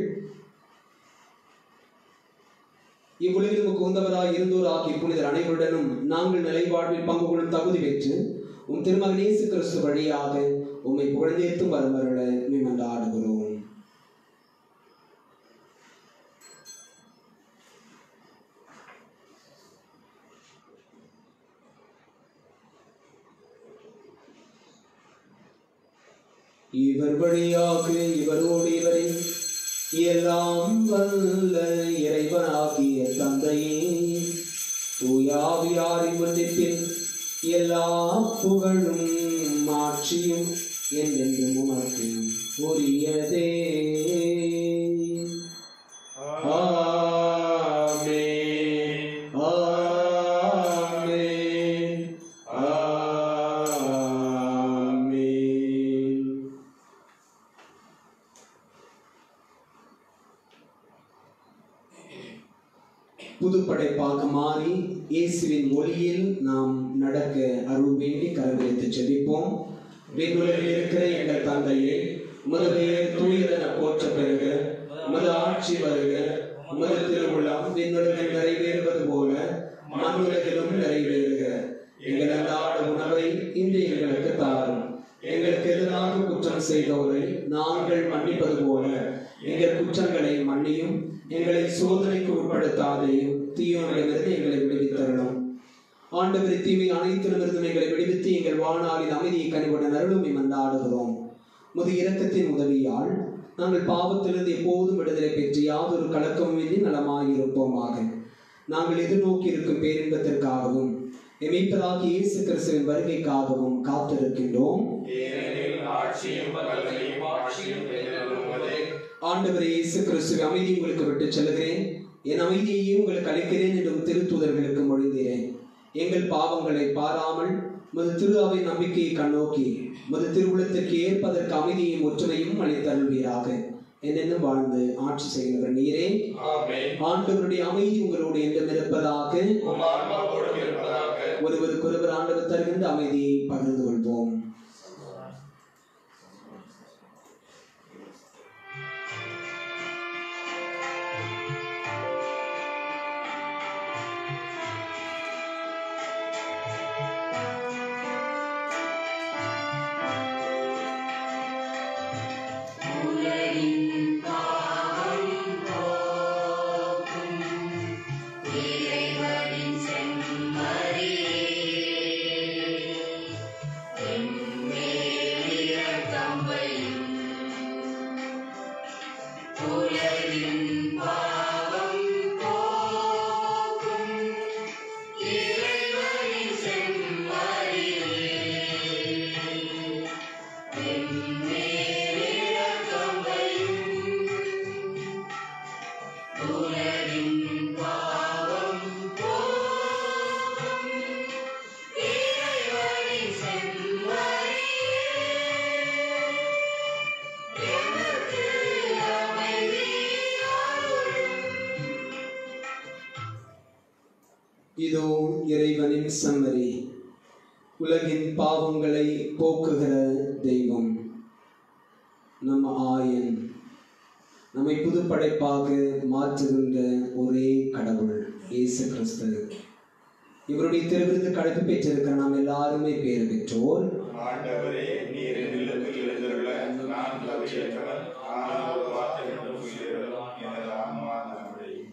இவ்வுலகில் உமக்கு உந்தவராய் இருந்தோர் ஆகிய புனிதர் அனைவருடனும் நாங்கள் நிலைவாழ்வில் பங்கு கொள்ளும் தகுதி பெற்று உம் திருமகன் இயேசு கிறிஸ்து வழியாக உம்மை புகழ்ந்தேத்தும் வருமருள மேமந்தாடுகிறோம் இவர் வழியாக இவரோடு இவரை எல்லாம் வல்ல இறைவனாகிய தந்தையே தூயாவியாரின் மன்னிப்பில் எல்லா புகழும் மாட்சியும் என்றென்றும் உமக்கு உரியதே ஆமென் ஆமென் ஆமென் புதுப்படைப்பாக மாறி இயேசுவின் ஒளியில் நாம் நடக்க அருள் வேண்டி கரவிழித்து செபிப்போம் வெண்ணுலகில் இருக்கிற எங்கள் தந்தையே உமது பெயர் தூயதென போற்ற பெறுக உமது ஆட்சி வருக உமது திருவுள்ளம் விண்ணுலகில் நிறைவேறுவது போல மண்ணுலகிலும் நிறைவேறுக எங்கள் அன்றாட உணவை இன்று எங்களுக்கு தாரும் எங்களுக்கு எதிராக குற்றம் செய்தோரை நாங்கள் மன்னிப்பது போல எங்கள் குற்றங்களை மன்னியும் எங்களை சோதனைக்கு உட்படுத்தாதையும் தீயோனிடமிருந்து எங்களை விடுவித்தருளும் ஆண்டவரை தீமை அனைத்திலுமிருந்தும் எங்களை விடுவித்து எங்கள் வாழ்நாளில் அமைதியை கனிவுடன் அருளும் இமந்தாடுகிறோம் முது இரக்கத்தின் உதவியால் நாங்கள் பாவத்திலிருந்து எப்போதும் விடுதலை பெற்று யாதொரு கலக்கமுமின்றி நலமாயிருப்போமாக நாங்கள் எதிர்நோக்கி இருக்கும் பேரின்பத்திற்காகவும் எமைப்பராகி இயேசு கிறிஸ்துவின் வருகைக்காகவும் காத்திருக்கின்றோம் ஏனெனில் ஆட்சியும் வல்லமையும் ஆட்சியும் என்றென்றும் உமதே. ஆண்டவரே இயேசு கிறிஸ்துவை அமைதி உங்களுக்கு விட்டு செல்கிறேன் என் அமைதியையும் உங்களுக்கு அளிக்கிறேன் என்று உம் திருத்தூதர்களுக்கு மொழிந்தேன் எங்கள் பாவங்களை பாராமல் மது திரு அவை நம்பிக்கையை கண்ணோக்கி மது திருவுளத்திற்கு ஏற்பதற்கு அமைதியையும் ஒற்றுமையும் அளித்தருள்வீராக என்னென்னும் வாழ்ந்து ஆட்சி செய்கிறவர் நீரே ஆமென். ஆண்டவருடைய அமைதி உங்களோடு என்றும் இருப்பதாக உம் ஆன்மாவோடும் இருப்பதாக. ஒருவருக்கொருவர் ஆண்டவர் தருகின்ற அமைதியை பகிர்ந்து கொள்வோம் இறைவனின் செம்மறியே எம்மேலிரக்கம் வையும் உலகின் பாவம் போக்கும் இறைவனின் செம்மறியே எம்மேலிரக்கம் வையும் உலகின் பாவம் போக்கும் இறைவனின் செம்மறியே எமக்கு அமைதி அருளும் இதோ இறைவனின் சம்மரி உலகின் பாவங்களை போக்குகிற தெய்வம் நம்ம ஆயன் நம்மை புதுப்படைப்பாக மாற்றுகின்ற ஒரே கடவுள் இயேசு கிறிஸ்து இவருடைய திருவிருந்து கடைப்பு பெற்றிருக்கிற நாம் எல்லாருமே பேர் பெற்றோர் ஆண்டவரே நீர் என் இல்லத்தில் எழுந்தருள நான் தகுதியற்றவன் ஆனால் ஒரு வார்த்தை மட்டும் சொல்லிடலாம் எனது ஆன்மா நலமடையும்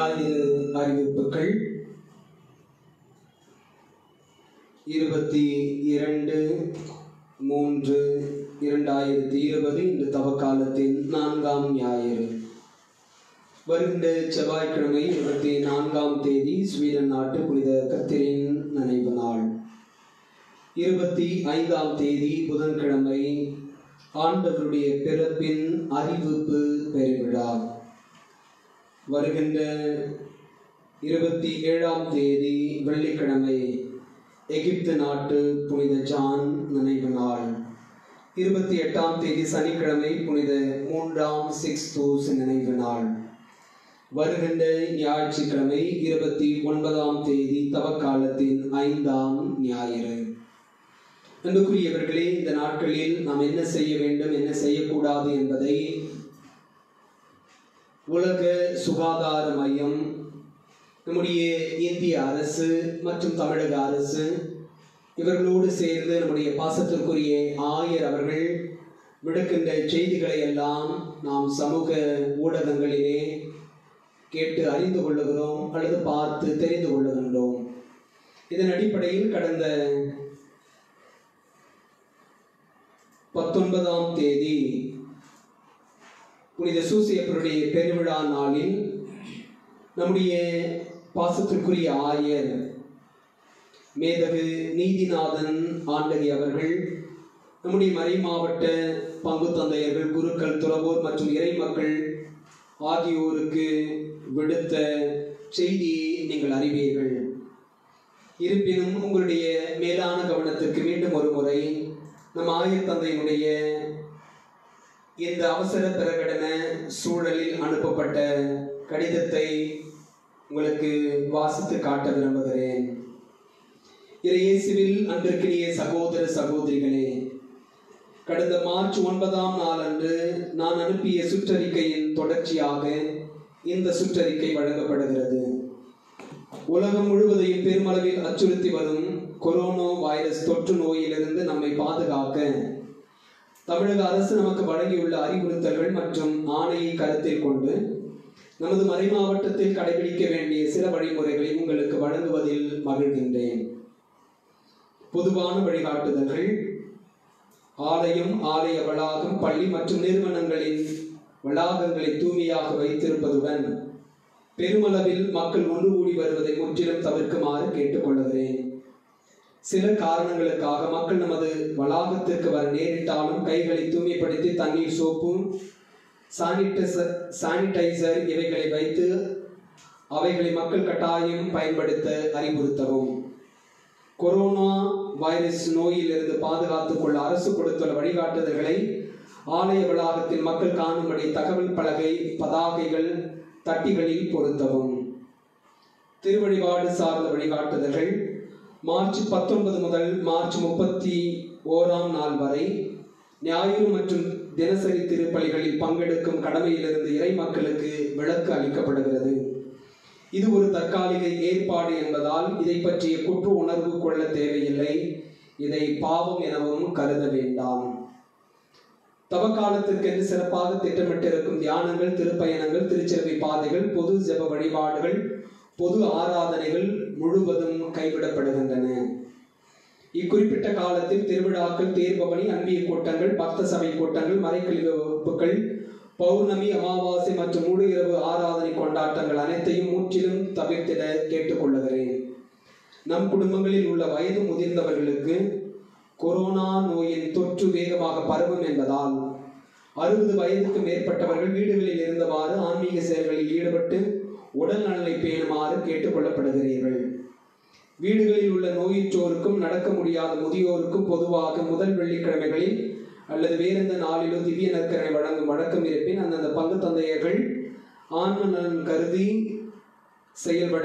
ஞாயிறு அறிவிப்புகள் இருபத்தி இரண்டு மூன்று இரண்டாயிரத்தி இருபது இன்று தவக்காலத்தின் நான்காம் ஞாயிறு வருகின்ற செவ்வாய்க்கிழமை இருபத்தி நான்காம் தேதி ஸ்வீடன் நாட்டு புனித கத்திரின் நினைவு நாள் இருபத்தி ஐந்தாம் தேதி புதன்கிழமை ஆண்டவருடைய பிறப்பின் அறிவிப்பு பெருவிழா வருகின்ற இருபத்தி ஏழாம் தேதி வெள்ளிக்கிழமை எகிப்து நாட்டு புனித ஜான் நினைவு நாள் இருபத்தி எட்டாம் தேதி சனிக்கிழமை புனித மூன்றாம் சிக்ஸ்தூஸ் நினைவு நாள் வருகின்ற ஞாயிற்றுக்கிழமை இருபத்தி ஒன்பதாம் தேதி தவக்காலத்தின் ஐந்தாம் ஞாயிறு அன்புக்குரியவர்களே இந்த நாட்களில் நாம் என்ன செய்ய வேண்டும் என்ன செய்யக்கூடாது என்பதை உலக சுகாதார மையம் நம்முடைய இந்திய அரசு மற்றும் தமிழக அரசு இவர்களோடு சேர்ந்து நம்முடைய பாசத்திற்குரிய ஆயர் அவர்கள் விடுக்கின்ற செய்திகளை எல்லாம் நாம் சமூக ஊடகங்களிலே கேட்டு அறிந்து கொள்ளுகிறோம் அல்லது பார்த்து தெரிந்து கொள்ளுகின்றோம் இதன் அடிப்படையில் கடந்த பத்தொன்பதாம் தேதி புனித சூசியப்பருடைய பெருவிழா நாளில் நம்முடைய பாசத்திற்குரிய ஆயர் மேதகு நீதிநாதன் ஆண்டகி அவர்கள் நம்முடைய மறை மாவட்ட பங்கு தந்தையர்கள் குருக்கள் துறவோர் மற்றும் இறைமக்கள் ஆகியோருக்கு விடுத்த செய்தியை நீங்கள் அறிவீர்கள் இருப்பினும் உங்களுடைய மேலான கவனத்திற்கு மீண்டும் ஒரு முறை நம் ஆயர் தந்தையினுடைய இந்த அவசர பிரகடன சூழலில் அனுப்பப்பட்ட கடிதத்தை உங்களுக்கு வாசித்து காட்ட விரும்புகிறேன் இயேசுவில் அன்பிற்கினிய சகோதர சகோதரிகளே கடந்த மார்ச் ஒன்பதாம் நாள் அன்று நான் அனுப்பிய சுற்றறிக்கையின் தொடர்ச்சியாக இந்த சுற்றறிக்கை வழங்கப்படுகிறது உலகம் முழுவதையும் பெருமளவில் அச்சுறுத்தி வரும் கொரோனா வைரஸ் தொற்று நோயிலிருந்து நம்மை பாதுகாக்க தமிழக அரசு நமக்கு வழங்கியுள்ள அறிவுறுத்தல்கள் மற்றும் ஆணையை கருத்தில் கொண்டு நமது மறை மாவட்டத்தில் கடைபிடிக்க வேண்டிய சில வழிமுறைகளை உங்களுக்கு வழங்குவதில் மகிழ்கின்றேன் பொதுவான வழிகாட்டுதல்கள் ஆலயம் ஆலய வளாகம் பள்ளி மற்றும் நிறுவனங்களின் வளாகங்களை தூய்மையாக வைத்திருப்பதுடன் பெருமளவில் மக்கள் ஒன்று கூடி வருவதை முற்றிலும் தவிர்க்குமாறு கேட்டுக்கொள்கிறேன் சில காரணங்களுக்காக மக்கள் நமது வளாகத்திற்கு வர நேரிட்டாலும் கைகளை தூய்மைப்படுத்தி தண்ணீர் சோப்பும் சானிடைசர் சானிடைசர் இவைகளை வைத்து அவைகளை மக்கள் கட்டாயம் பயன்படுத்த அறிவுறுத்தவும் கொரோனா வைரஸ் நோயிலிருந்து பாதுகாத்துக் கொள்ள அரசு கொடுத்துள்ள வழிகாட்டுதல்களை ஆலய வளாகத்தில் மக்கள் காணும்படி தகவல் பலகை பதாகைகள் தட்டிகளில் பொருத்தவும் திருவழிபாடு சார்ந்த வழிகாட்டுதல்கள் மார்ச் பத்தொன்பது முதல் மார்ச் முப்பத்தி ஓராம் நாள் வரை ஞாயிறு மற்றும் தினசரி திருப்பலிகளில் பங்கெடுக்கும் கடமையிலிருந்து இறை மக்களுக்கு விலக்கு அளிக்கப்படுகிறது இது ஒரு தற்காலிக ஏற்பாடு என்பதால் இதை பற்றிய குற்ற உணர்வு கொள்ள தேவையில்லை இதை பாவம் எனவும் கருத வேண்டாம் தவக்காலத்திற்கென்று சிறப்பாக திட்டமிட்டிருக்கும் தியானங்கள் திருப்பயணங்கள் திருச்சிறவை பாதைகள் பொது ஜெப வழிபாடுகள் பொது ஆராதனைகள் முழுவதும் கைவிடப்படுகின்றன இக்குறிப்பிட்ட காலத்தில் திருவிழாக்கள் தேர்பவனி அன்பிய கூட்டங்கள் பக்த சபை கூட்டங்கள் மறைக்கழிவு வகுப்புகள் பௌர்ணமி அமாவாசை மற்றும் முழு இரவு ஆராதனை கொண்டாட்டங்கள் அனைத்தையும் முற்றிலும் தவிர்த்திட கேட்டுக்கொள்ளுகிறேன் நம் குடும்பங்களில் உள்ள வயது முதிர்ந்தவர்களுக்கு கொரோனா நோயின் தொற்று வேகமாக பரவும் என்பதால் அறுபது வயதுக்கு மேற்பட்டவர்கள் வீடுகளில் இருந்தவாறு ஆன்மீக செயல்களில் ஈடுபட்டு உடல் நலனை பேணுமாறு கேட்டுக்கொள்ளப்படுகிறீர்கள் வீடுகளில் உள்ள நோயுற்றோருக்கும் நடக்க முடியாத முதியோருக்கும் பொதுவாக முதல் வெள்ளிக்கிழமைகளில் அல்லது வேறெந்த நாளிலோ திவ்ய நற்கரணை வழங்கும் வழக்கம் இருப்பின் அந்தந்த பங்கு தந்தையர்கள் ஆன்ம நலன் கருதி செயல்பட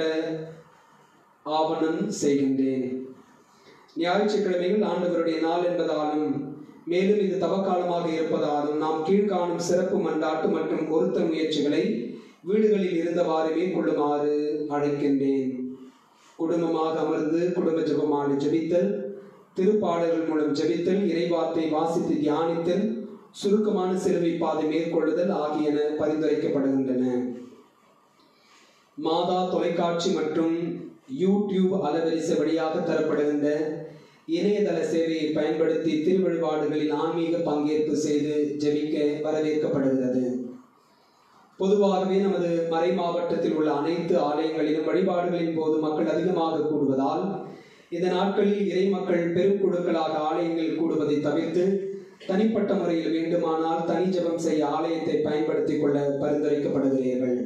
ஆவணம் செய்கின்றேன் ஞாயிற்றுக்கிழமைகள் ஆண்டவருடைய நாள் என்பதாலும் மேலும் இது தவக்காலமாக இருப்பதாலும் நாம் கீழ்காணும் சிறப்பு மண்டாட்டு மற்றும் ஒருத்த முயற்சிகளை வீடுகளில் இருந்தவாறு மேற்கொள்ளுமாறு அழைக்கின்றேன் குடும்பமாக அமர்ந்து குடும்ப ஜெபமாடு ஜெபித்தல் திருப்பாடல்கள் மூலம் ஜெபித்தல் இறைவார்த்தை வாசித்து தியானித்தல் சுருக்கமான சிறுவை பாதை மேற்கொள்ளுதல் ஆகியன பரிந்துரைக்கப்படுகின்றன மாதா தொலைக்காட்சி மற்றும் யூடியூப் அலைவரிசை வழியாக தரப்படுகின்ற இணையதள சேவையை பயன்படுத்தி திருவழிபாடுகளில் ஆன்மீக பங்கேற்பு செய்து ஜெபிக்க வரவேற்கப்படுகிறது பொதுவாகவே நமது மறை மாவட்டத்தில் உள்ள அனைத்து ஆலயங்களிலும் வழிபாடுகளின் போது மக்கள் அதிகமாக கூடுவதால் இந்த நாட்களில் இறை மக்கள் பெருக்குழுக்களாக ஆலயங்களில் கூடுவதை தவிர்த்து தனிப்பட்ட முறையில் வேண்டுமானால் தனி ஜெபம் செய்ய ஆலயத்தை பயன்படுத்திக் கொள்ள பரிந்துரைக்கப்படுகிறீர்கள்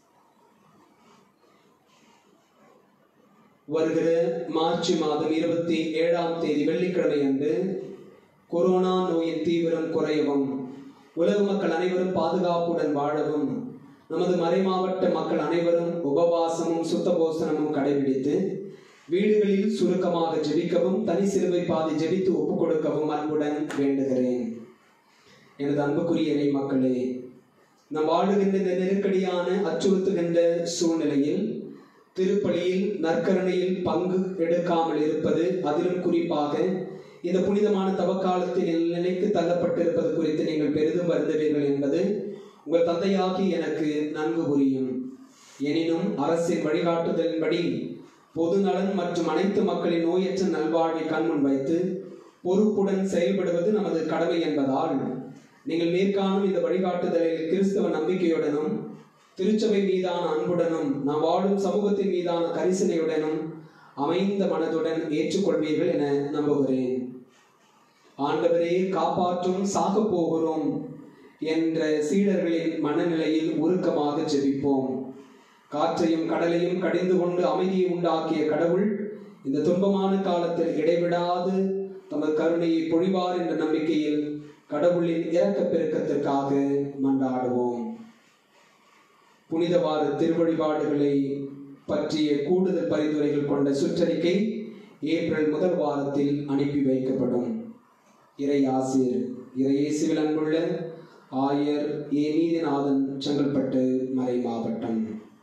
வருகிற மார்ச் மாதம் இருபத்தி ஏழாம் தேதி வெள்ளிக்கிழமை அன்று கொரோனா நோயின் தீவிரம் குறையவும் உலக மக்கள் அனைவரும் பாதுகாப்புடன் வாழவும் நமது மறைமாவட்ட மக்கள் அனைவரும் உபவாசமும் சுத்தபோசனமும் கடைபிடித்து வீடுகளில் சுருக்கமாக ஜெபிக்கவும் தனி சிலுவை பாதி ஜெபித்து ஒப்புக் கொடுக்கவும் அன்புடன் வேண்டுகிறேன் எனது அன்புக்குரிய இறை மக்களே நாம் வாழுகின்ற இந்த நெருக்கடியான அச்சுறுத்துகின்ற சூழ்நிலையில் திருப்பலியில் நற்கரணையில் பங்கு எடுக்காமல் இருப்பது அதிலும் குறிப்பாக இந்த புனிதமான தவக்காலத்தில் நிலைக்கு தள்ளப்பட்டிருப்பது குறித்து நீங்கள் பெரிதும் வருந்துவீர்கள் என்பது உங்கள் தந்தையாகி எனக்கு நன்கு புரியும் எனினும் அரசின் வழிகாட்டுதலின்படி பொது நலன் மற்றும் அனைத்து மக்களின் நோயற்ற நல்வாழ்வை கண்முன் வைத்து பொறுப்புடன் செயல்படுவது நமது கடமை என்பதால் நீங்கள் மேற்காணும் இந்த வழிகாட்டுதலில் கிறிஸ்தவ நம்பிக்கையுடனும் திருச்சபை மீதான அன்புடனும் நாம் வாழும் சமூகத்தின் மீதான கரிசனையுடனும் அமைந்த மனதுடன் ஏற்றுக்கொள்வீர்கள் என நம்புகிறேன் ஆண்டவரே காப்பாற்றும் சாக போகிறோம் என்ற சீடர்களின் மனநிலையில் உருக்கமாக ஜெபிப்போம் காற்றையும் கடலையும் கடிந்து கொண்டு அமைதியை உண்டாக்கிய கடவுள் இந்த துன்பமான காலத்தில் இடைவிடாது தமது கருணையை பொழிவார் என்ற நம்பிக்கையில் கடவுளின் இரக்கப் பெருக்கத்திற்காக மன்றாடுவோம் புனிதவார திருவழிபாடுகளை பற்றிய கூடுதல் பரிந்துரைகள் கொண்ட சுற்றறிக்கை ஏப்ரல் முதல் வாரத்தில் அனுப்பி வைக்கப்படும் இறை ஆசிரியர் இறை இயேசுவில் அன்புள்ள ஆயர் ஏ நீதிநாதன் செங்கல்பட்டு மறை மாவட்டம்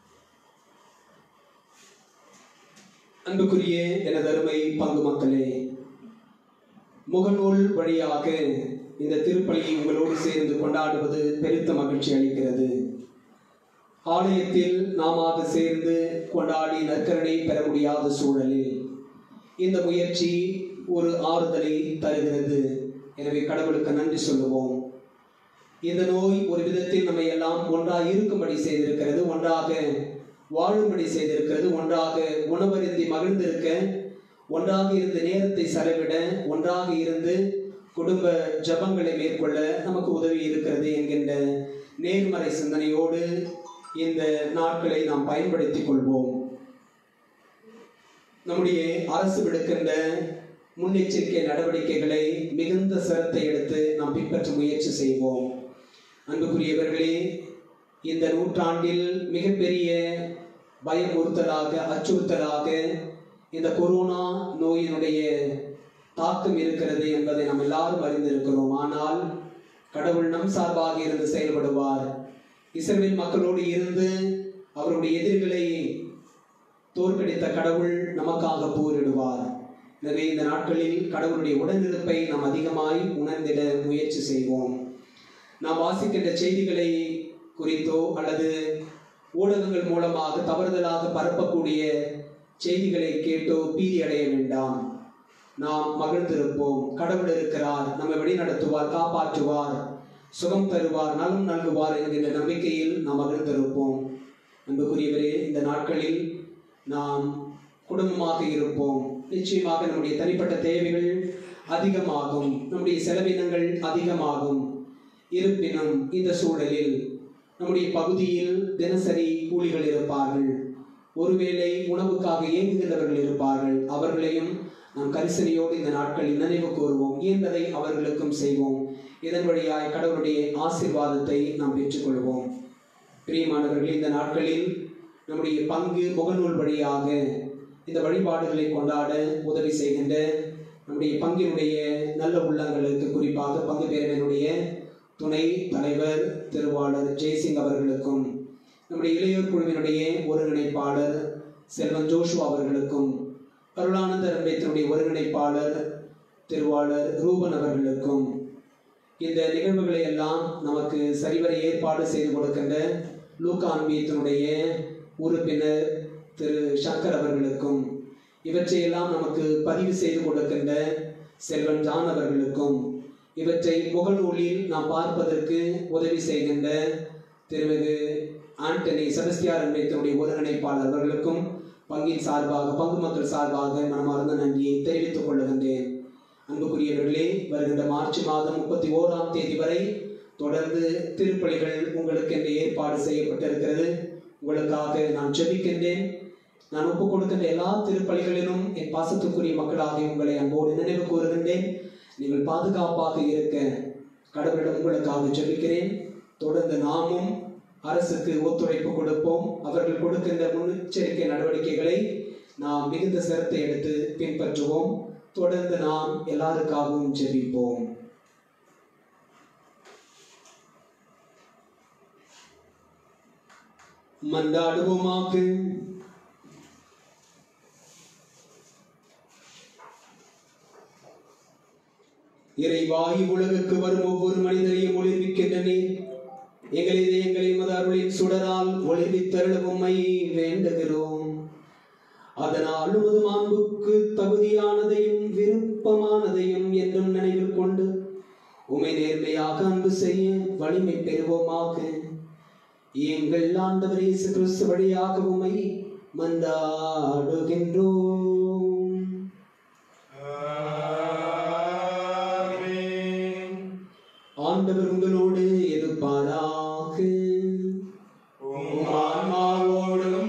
அன்புக்குரிய எனது அருமை பங்கு மக்களே முகநூல் வழியாக இந்த திருப்பலியை உங்களோடு சேர்ந்து கொண்டாடுவது பெருத்த மகிழ்ச்சி அளிக்கிறது ஆலயத்தில் நாமாக சேர்ந்து கொண்டாடி நற்கரணை பெற முடியாத சூழலில் இந்த முயற்சி ஒரு ஆறுதலை தருகிறது எனவே கடவுளுக்கு நன்றி சொல்லுவோம் இந்த நோய் ஒரு விதத்தில் நம்மை எல்லாம் ஒன்றாக இருக்கும்படி செய்திருக்கிறது ஒன்றாக வாழும்படி செய்திருக்கிறது ஒன்றாக உணவருந்தி மகிழ்ந்திருக்க ஒன்றாக இருந்து நேரத்தை செலவிட ஒன்றாக இருந்து குடும்ப ஜபங்களை மேற்கொள்ள நமக்கு உதவி இருக்கிறது என்கின்ற நேர்மறை சிந்தனையோடு இந்த நாட்களை நாம் பயன்படுத்திக் கொள்வோம் நம்முடைய அரசு விடுக்கின்ற முன்னெச்சரிக்கை நடவடிக்கைகளை மிகுந்த சிரத்தை எடுத்து நாம் பின்பற்ற முயற்சி செய்வோம் அன்புக்குரியவர்களே இந்த நூற்றாண்டில் மிகப்பெரிய பயமுறுத்தலாக அச்சுறுத்தலாக இந்த கொரோனா நோயினுடைய தாக்கம் இருக்கிறது என்பதை நாம் எல்லாரும் அறிந்திருக்கிறோம் ஆனால் கடவுள் நம் சார்பாக இருந்து செயல்படுவார் இஸ்ரவேல் மக்களோடு இருந்து அவருடைய எதிரிகளை தோற்கடித்த கடவுள் நமக்காக போரிடுவார் எனவே இந்த நாட்களில் கடவுளுடைய உடனிருப்பை நாம் அதிகமாய் உணர்ந்திட முயற்சி செய்வோம் நாம் வாசிக்கின்ற செய்திகளை குறித்தோ அல்லது ஊடகங்கள் மூலமாக தவறுதலாக பரப்பக்கூடிய செய்திகளை கேட்டோ பீதி அடைய வேண்டாம் நாம் மகிழ்ந்திருப்போம் கடவுள் இருக்கிறார் நம்மை வழிநடத்துவார் காப்பாற்றுவார் சுகம் தருவார் நலம் நல்குவார் என்கின்ற நம்பிக்கையில் நாம் மகிழ்ந்திருப்போம் அன்புக்குரியவரே இந்த நாட்களில் நாம் குடும்பமாக இருப்போம் நிச்சயமாக நம்முடைய தனிப்பட்ட தேவைகள் அதிகமாகும் நம்முடைய செலவினங்கள் அதிகமாகும் இருப்பினும் இந்த சூழலில் நம்முடைய பகுதியில் தினசரி கூலிகள் இருப்பார்கள் ஒருவேளை உணவுக்காக இயங்குகிறவர்கள் இருப்பார்கள் அவர்களையும் நாம் கரிசனையோடு இந்த நாட்களில் நினைவு கூறுவோம் இயன்றதை அவர்களுக்கும் செய்வோம் இதன் வழியாய் கடவுளுடைய ஆசீர்வாதத்தை நாம் பெற்றுக்கொள்வோம் பிரியமானவர்கள் இந்த நாட்களில் நம்முடைய பங்கு முகநூல் வழியாக இந்த வழிபாடுகளை கொண்டாட உதவி செய்கின்ற நம்முடைய பங்கினுடைய நல்ல உள்ளங்களுக்கு குறிப்பாக பங்கு பேரவையினுடைய துணை தலைவர் திருவாளர் ஜெய்சிங் அவர்களுக்கும் நம்முடைய இளையோர் குழுவினுடைய ஒருங்கிணைப்பாளர் செல்வன் ஜோஷுவா அவர்களுக்கும் அருளானந்த ரம்பேத்தினுடைய ஒருங்கிணைப்பாளர் திருவாளர் ரூபன் அவர்களுக்கும் இந்த நிகழ்வுகளை எல்லாம் நமக்கு சரிவர ஏற்பாடு செய்து கொடுக்கின்ற லூக்கா அன்பியத்தினுடைய உறுப்பினர் திரு சங்கர் அவர்களுக்கும் இவற்றையெல்லாம் நமக்கு பதிவு செய்து கொடுக்கின்ற செல்வன் ஜான் அவர்களுக்கும் இவற்றை முகநூலில் நாம் பார்ப்பதற்கு உதவி செய்கின்ற திருமிகு ஆண்டனி செபஸ்தியார் அன்பேத்தனுடைய ஒருங்கிணைப்பாளர் அவர்களுக்கும் பங்கின் சார்பாக பங்கு மக்கள் சார்பாக மனமார்ந்த நன்றியை தெரிவித்துக் கொள்ளுகின்றேன் அன்புக்குரியவர்களே வருகின்ற மார்ச் மாதம் முப்பத்தி ஓராம் தேதி வரை தொடர்ந்து திருப்பலிகள் உங்களுக்கு என்று ஏற்பாடு செய்யப்பட்டிருக்கிறது உங்களுக்காக நான் ஜெபிக்கின்றேன் நான் ஒப்புக் கொடுக்கின்ற எல்லா திருப்பலிகளிலும் என் பாசத்துக்குரிய மக்களாக உங்களை அன்போடு நினைவு கூறுகின்றேன் நீங்கள் பாதுகாப்பாக இருக்க கடவுளிடம் உங்களுக்காக ஜெபிக்கிறேன் தொடர்ந்து நாமும் அரசுக்கு ஒத்துழைப்பு கொடுப்போம் அவர்கள் கொடுக்கின்ற முன்னெச்சரிக்கை நடவடிக்கைகளை நாம் மிகுந்த சிரத்தை எடுத்து பின்பற்றுவோம் தொடர்ந்து நாம் எல்லாருக்காகவும் ஜெபிப்போம் மன்றாடுவோமாக்கு இறைவாயு உலகுக்கு வரும் ஒவ்வொரு மனிதரையும் ஒளிர்விக்கின்ற நீர் எங்கள் இதயங்களை மத அருளின் சுடரால் ஒளிர்வித்தருளும் உம்மை வேண்டுகிறோம் அதனால் உமது மாண்புக்கு தகுதியானதையும் விருப்பமானதையும் என்றும் நினைவில் கொண்டு உமை நேர்மையாக அன்பு செய்ய வலிமை பெறுவோமாக எங்கள் ஆண்டவர் இயேசு கிறிஸ்து வழியாக உமை மன்றாடுகின்றோம் ஆமென். ஆண்டவர் உங்களோடு இருப்பாராக உம் ஆன்மாவோடும்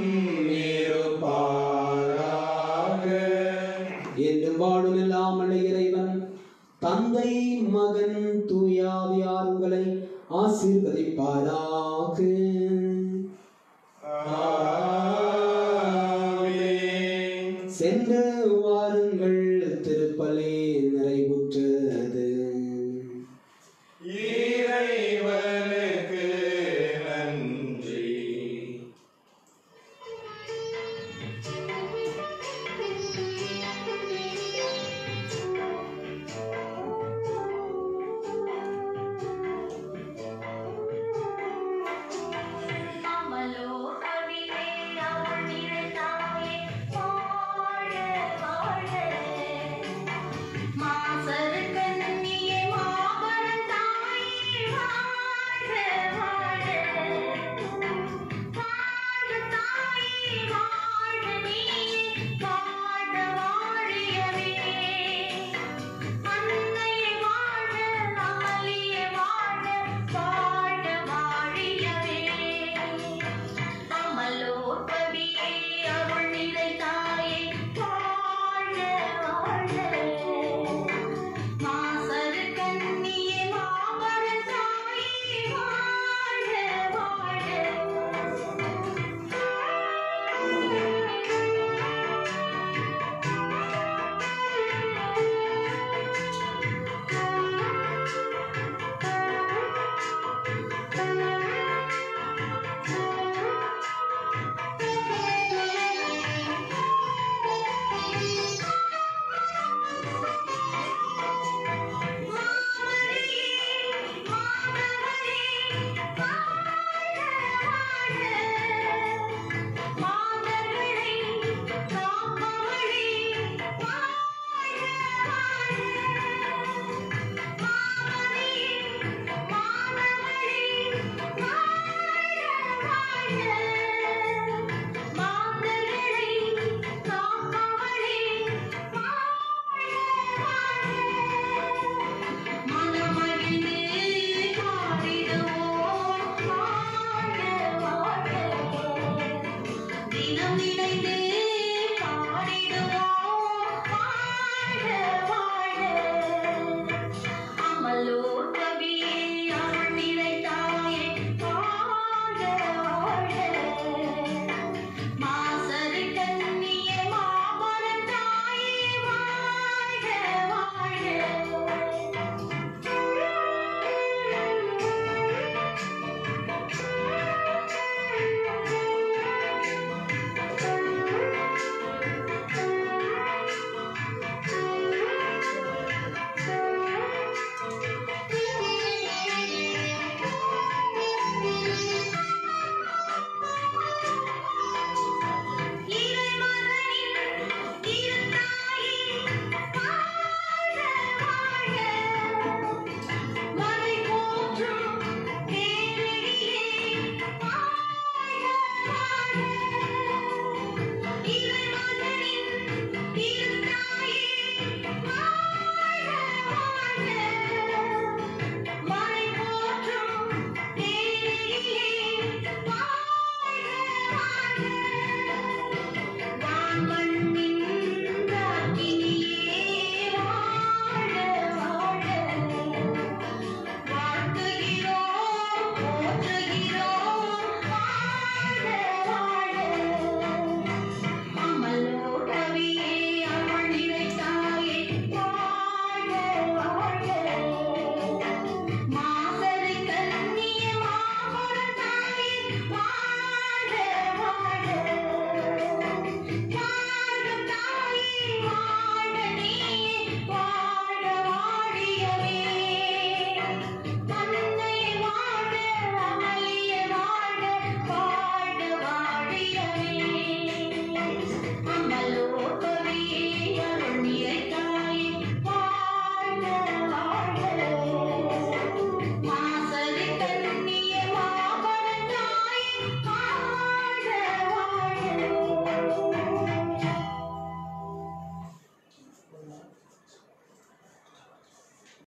இருப்பாராக. என்றும் வாழும் இல்லாமல் இறைவன் தந்தை மகன் தூயாவியார் உங்களை ஆசீர்வதிப்பாராக ஆமென். சென்று வாருங்கள் திருப்பலி நிறைவு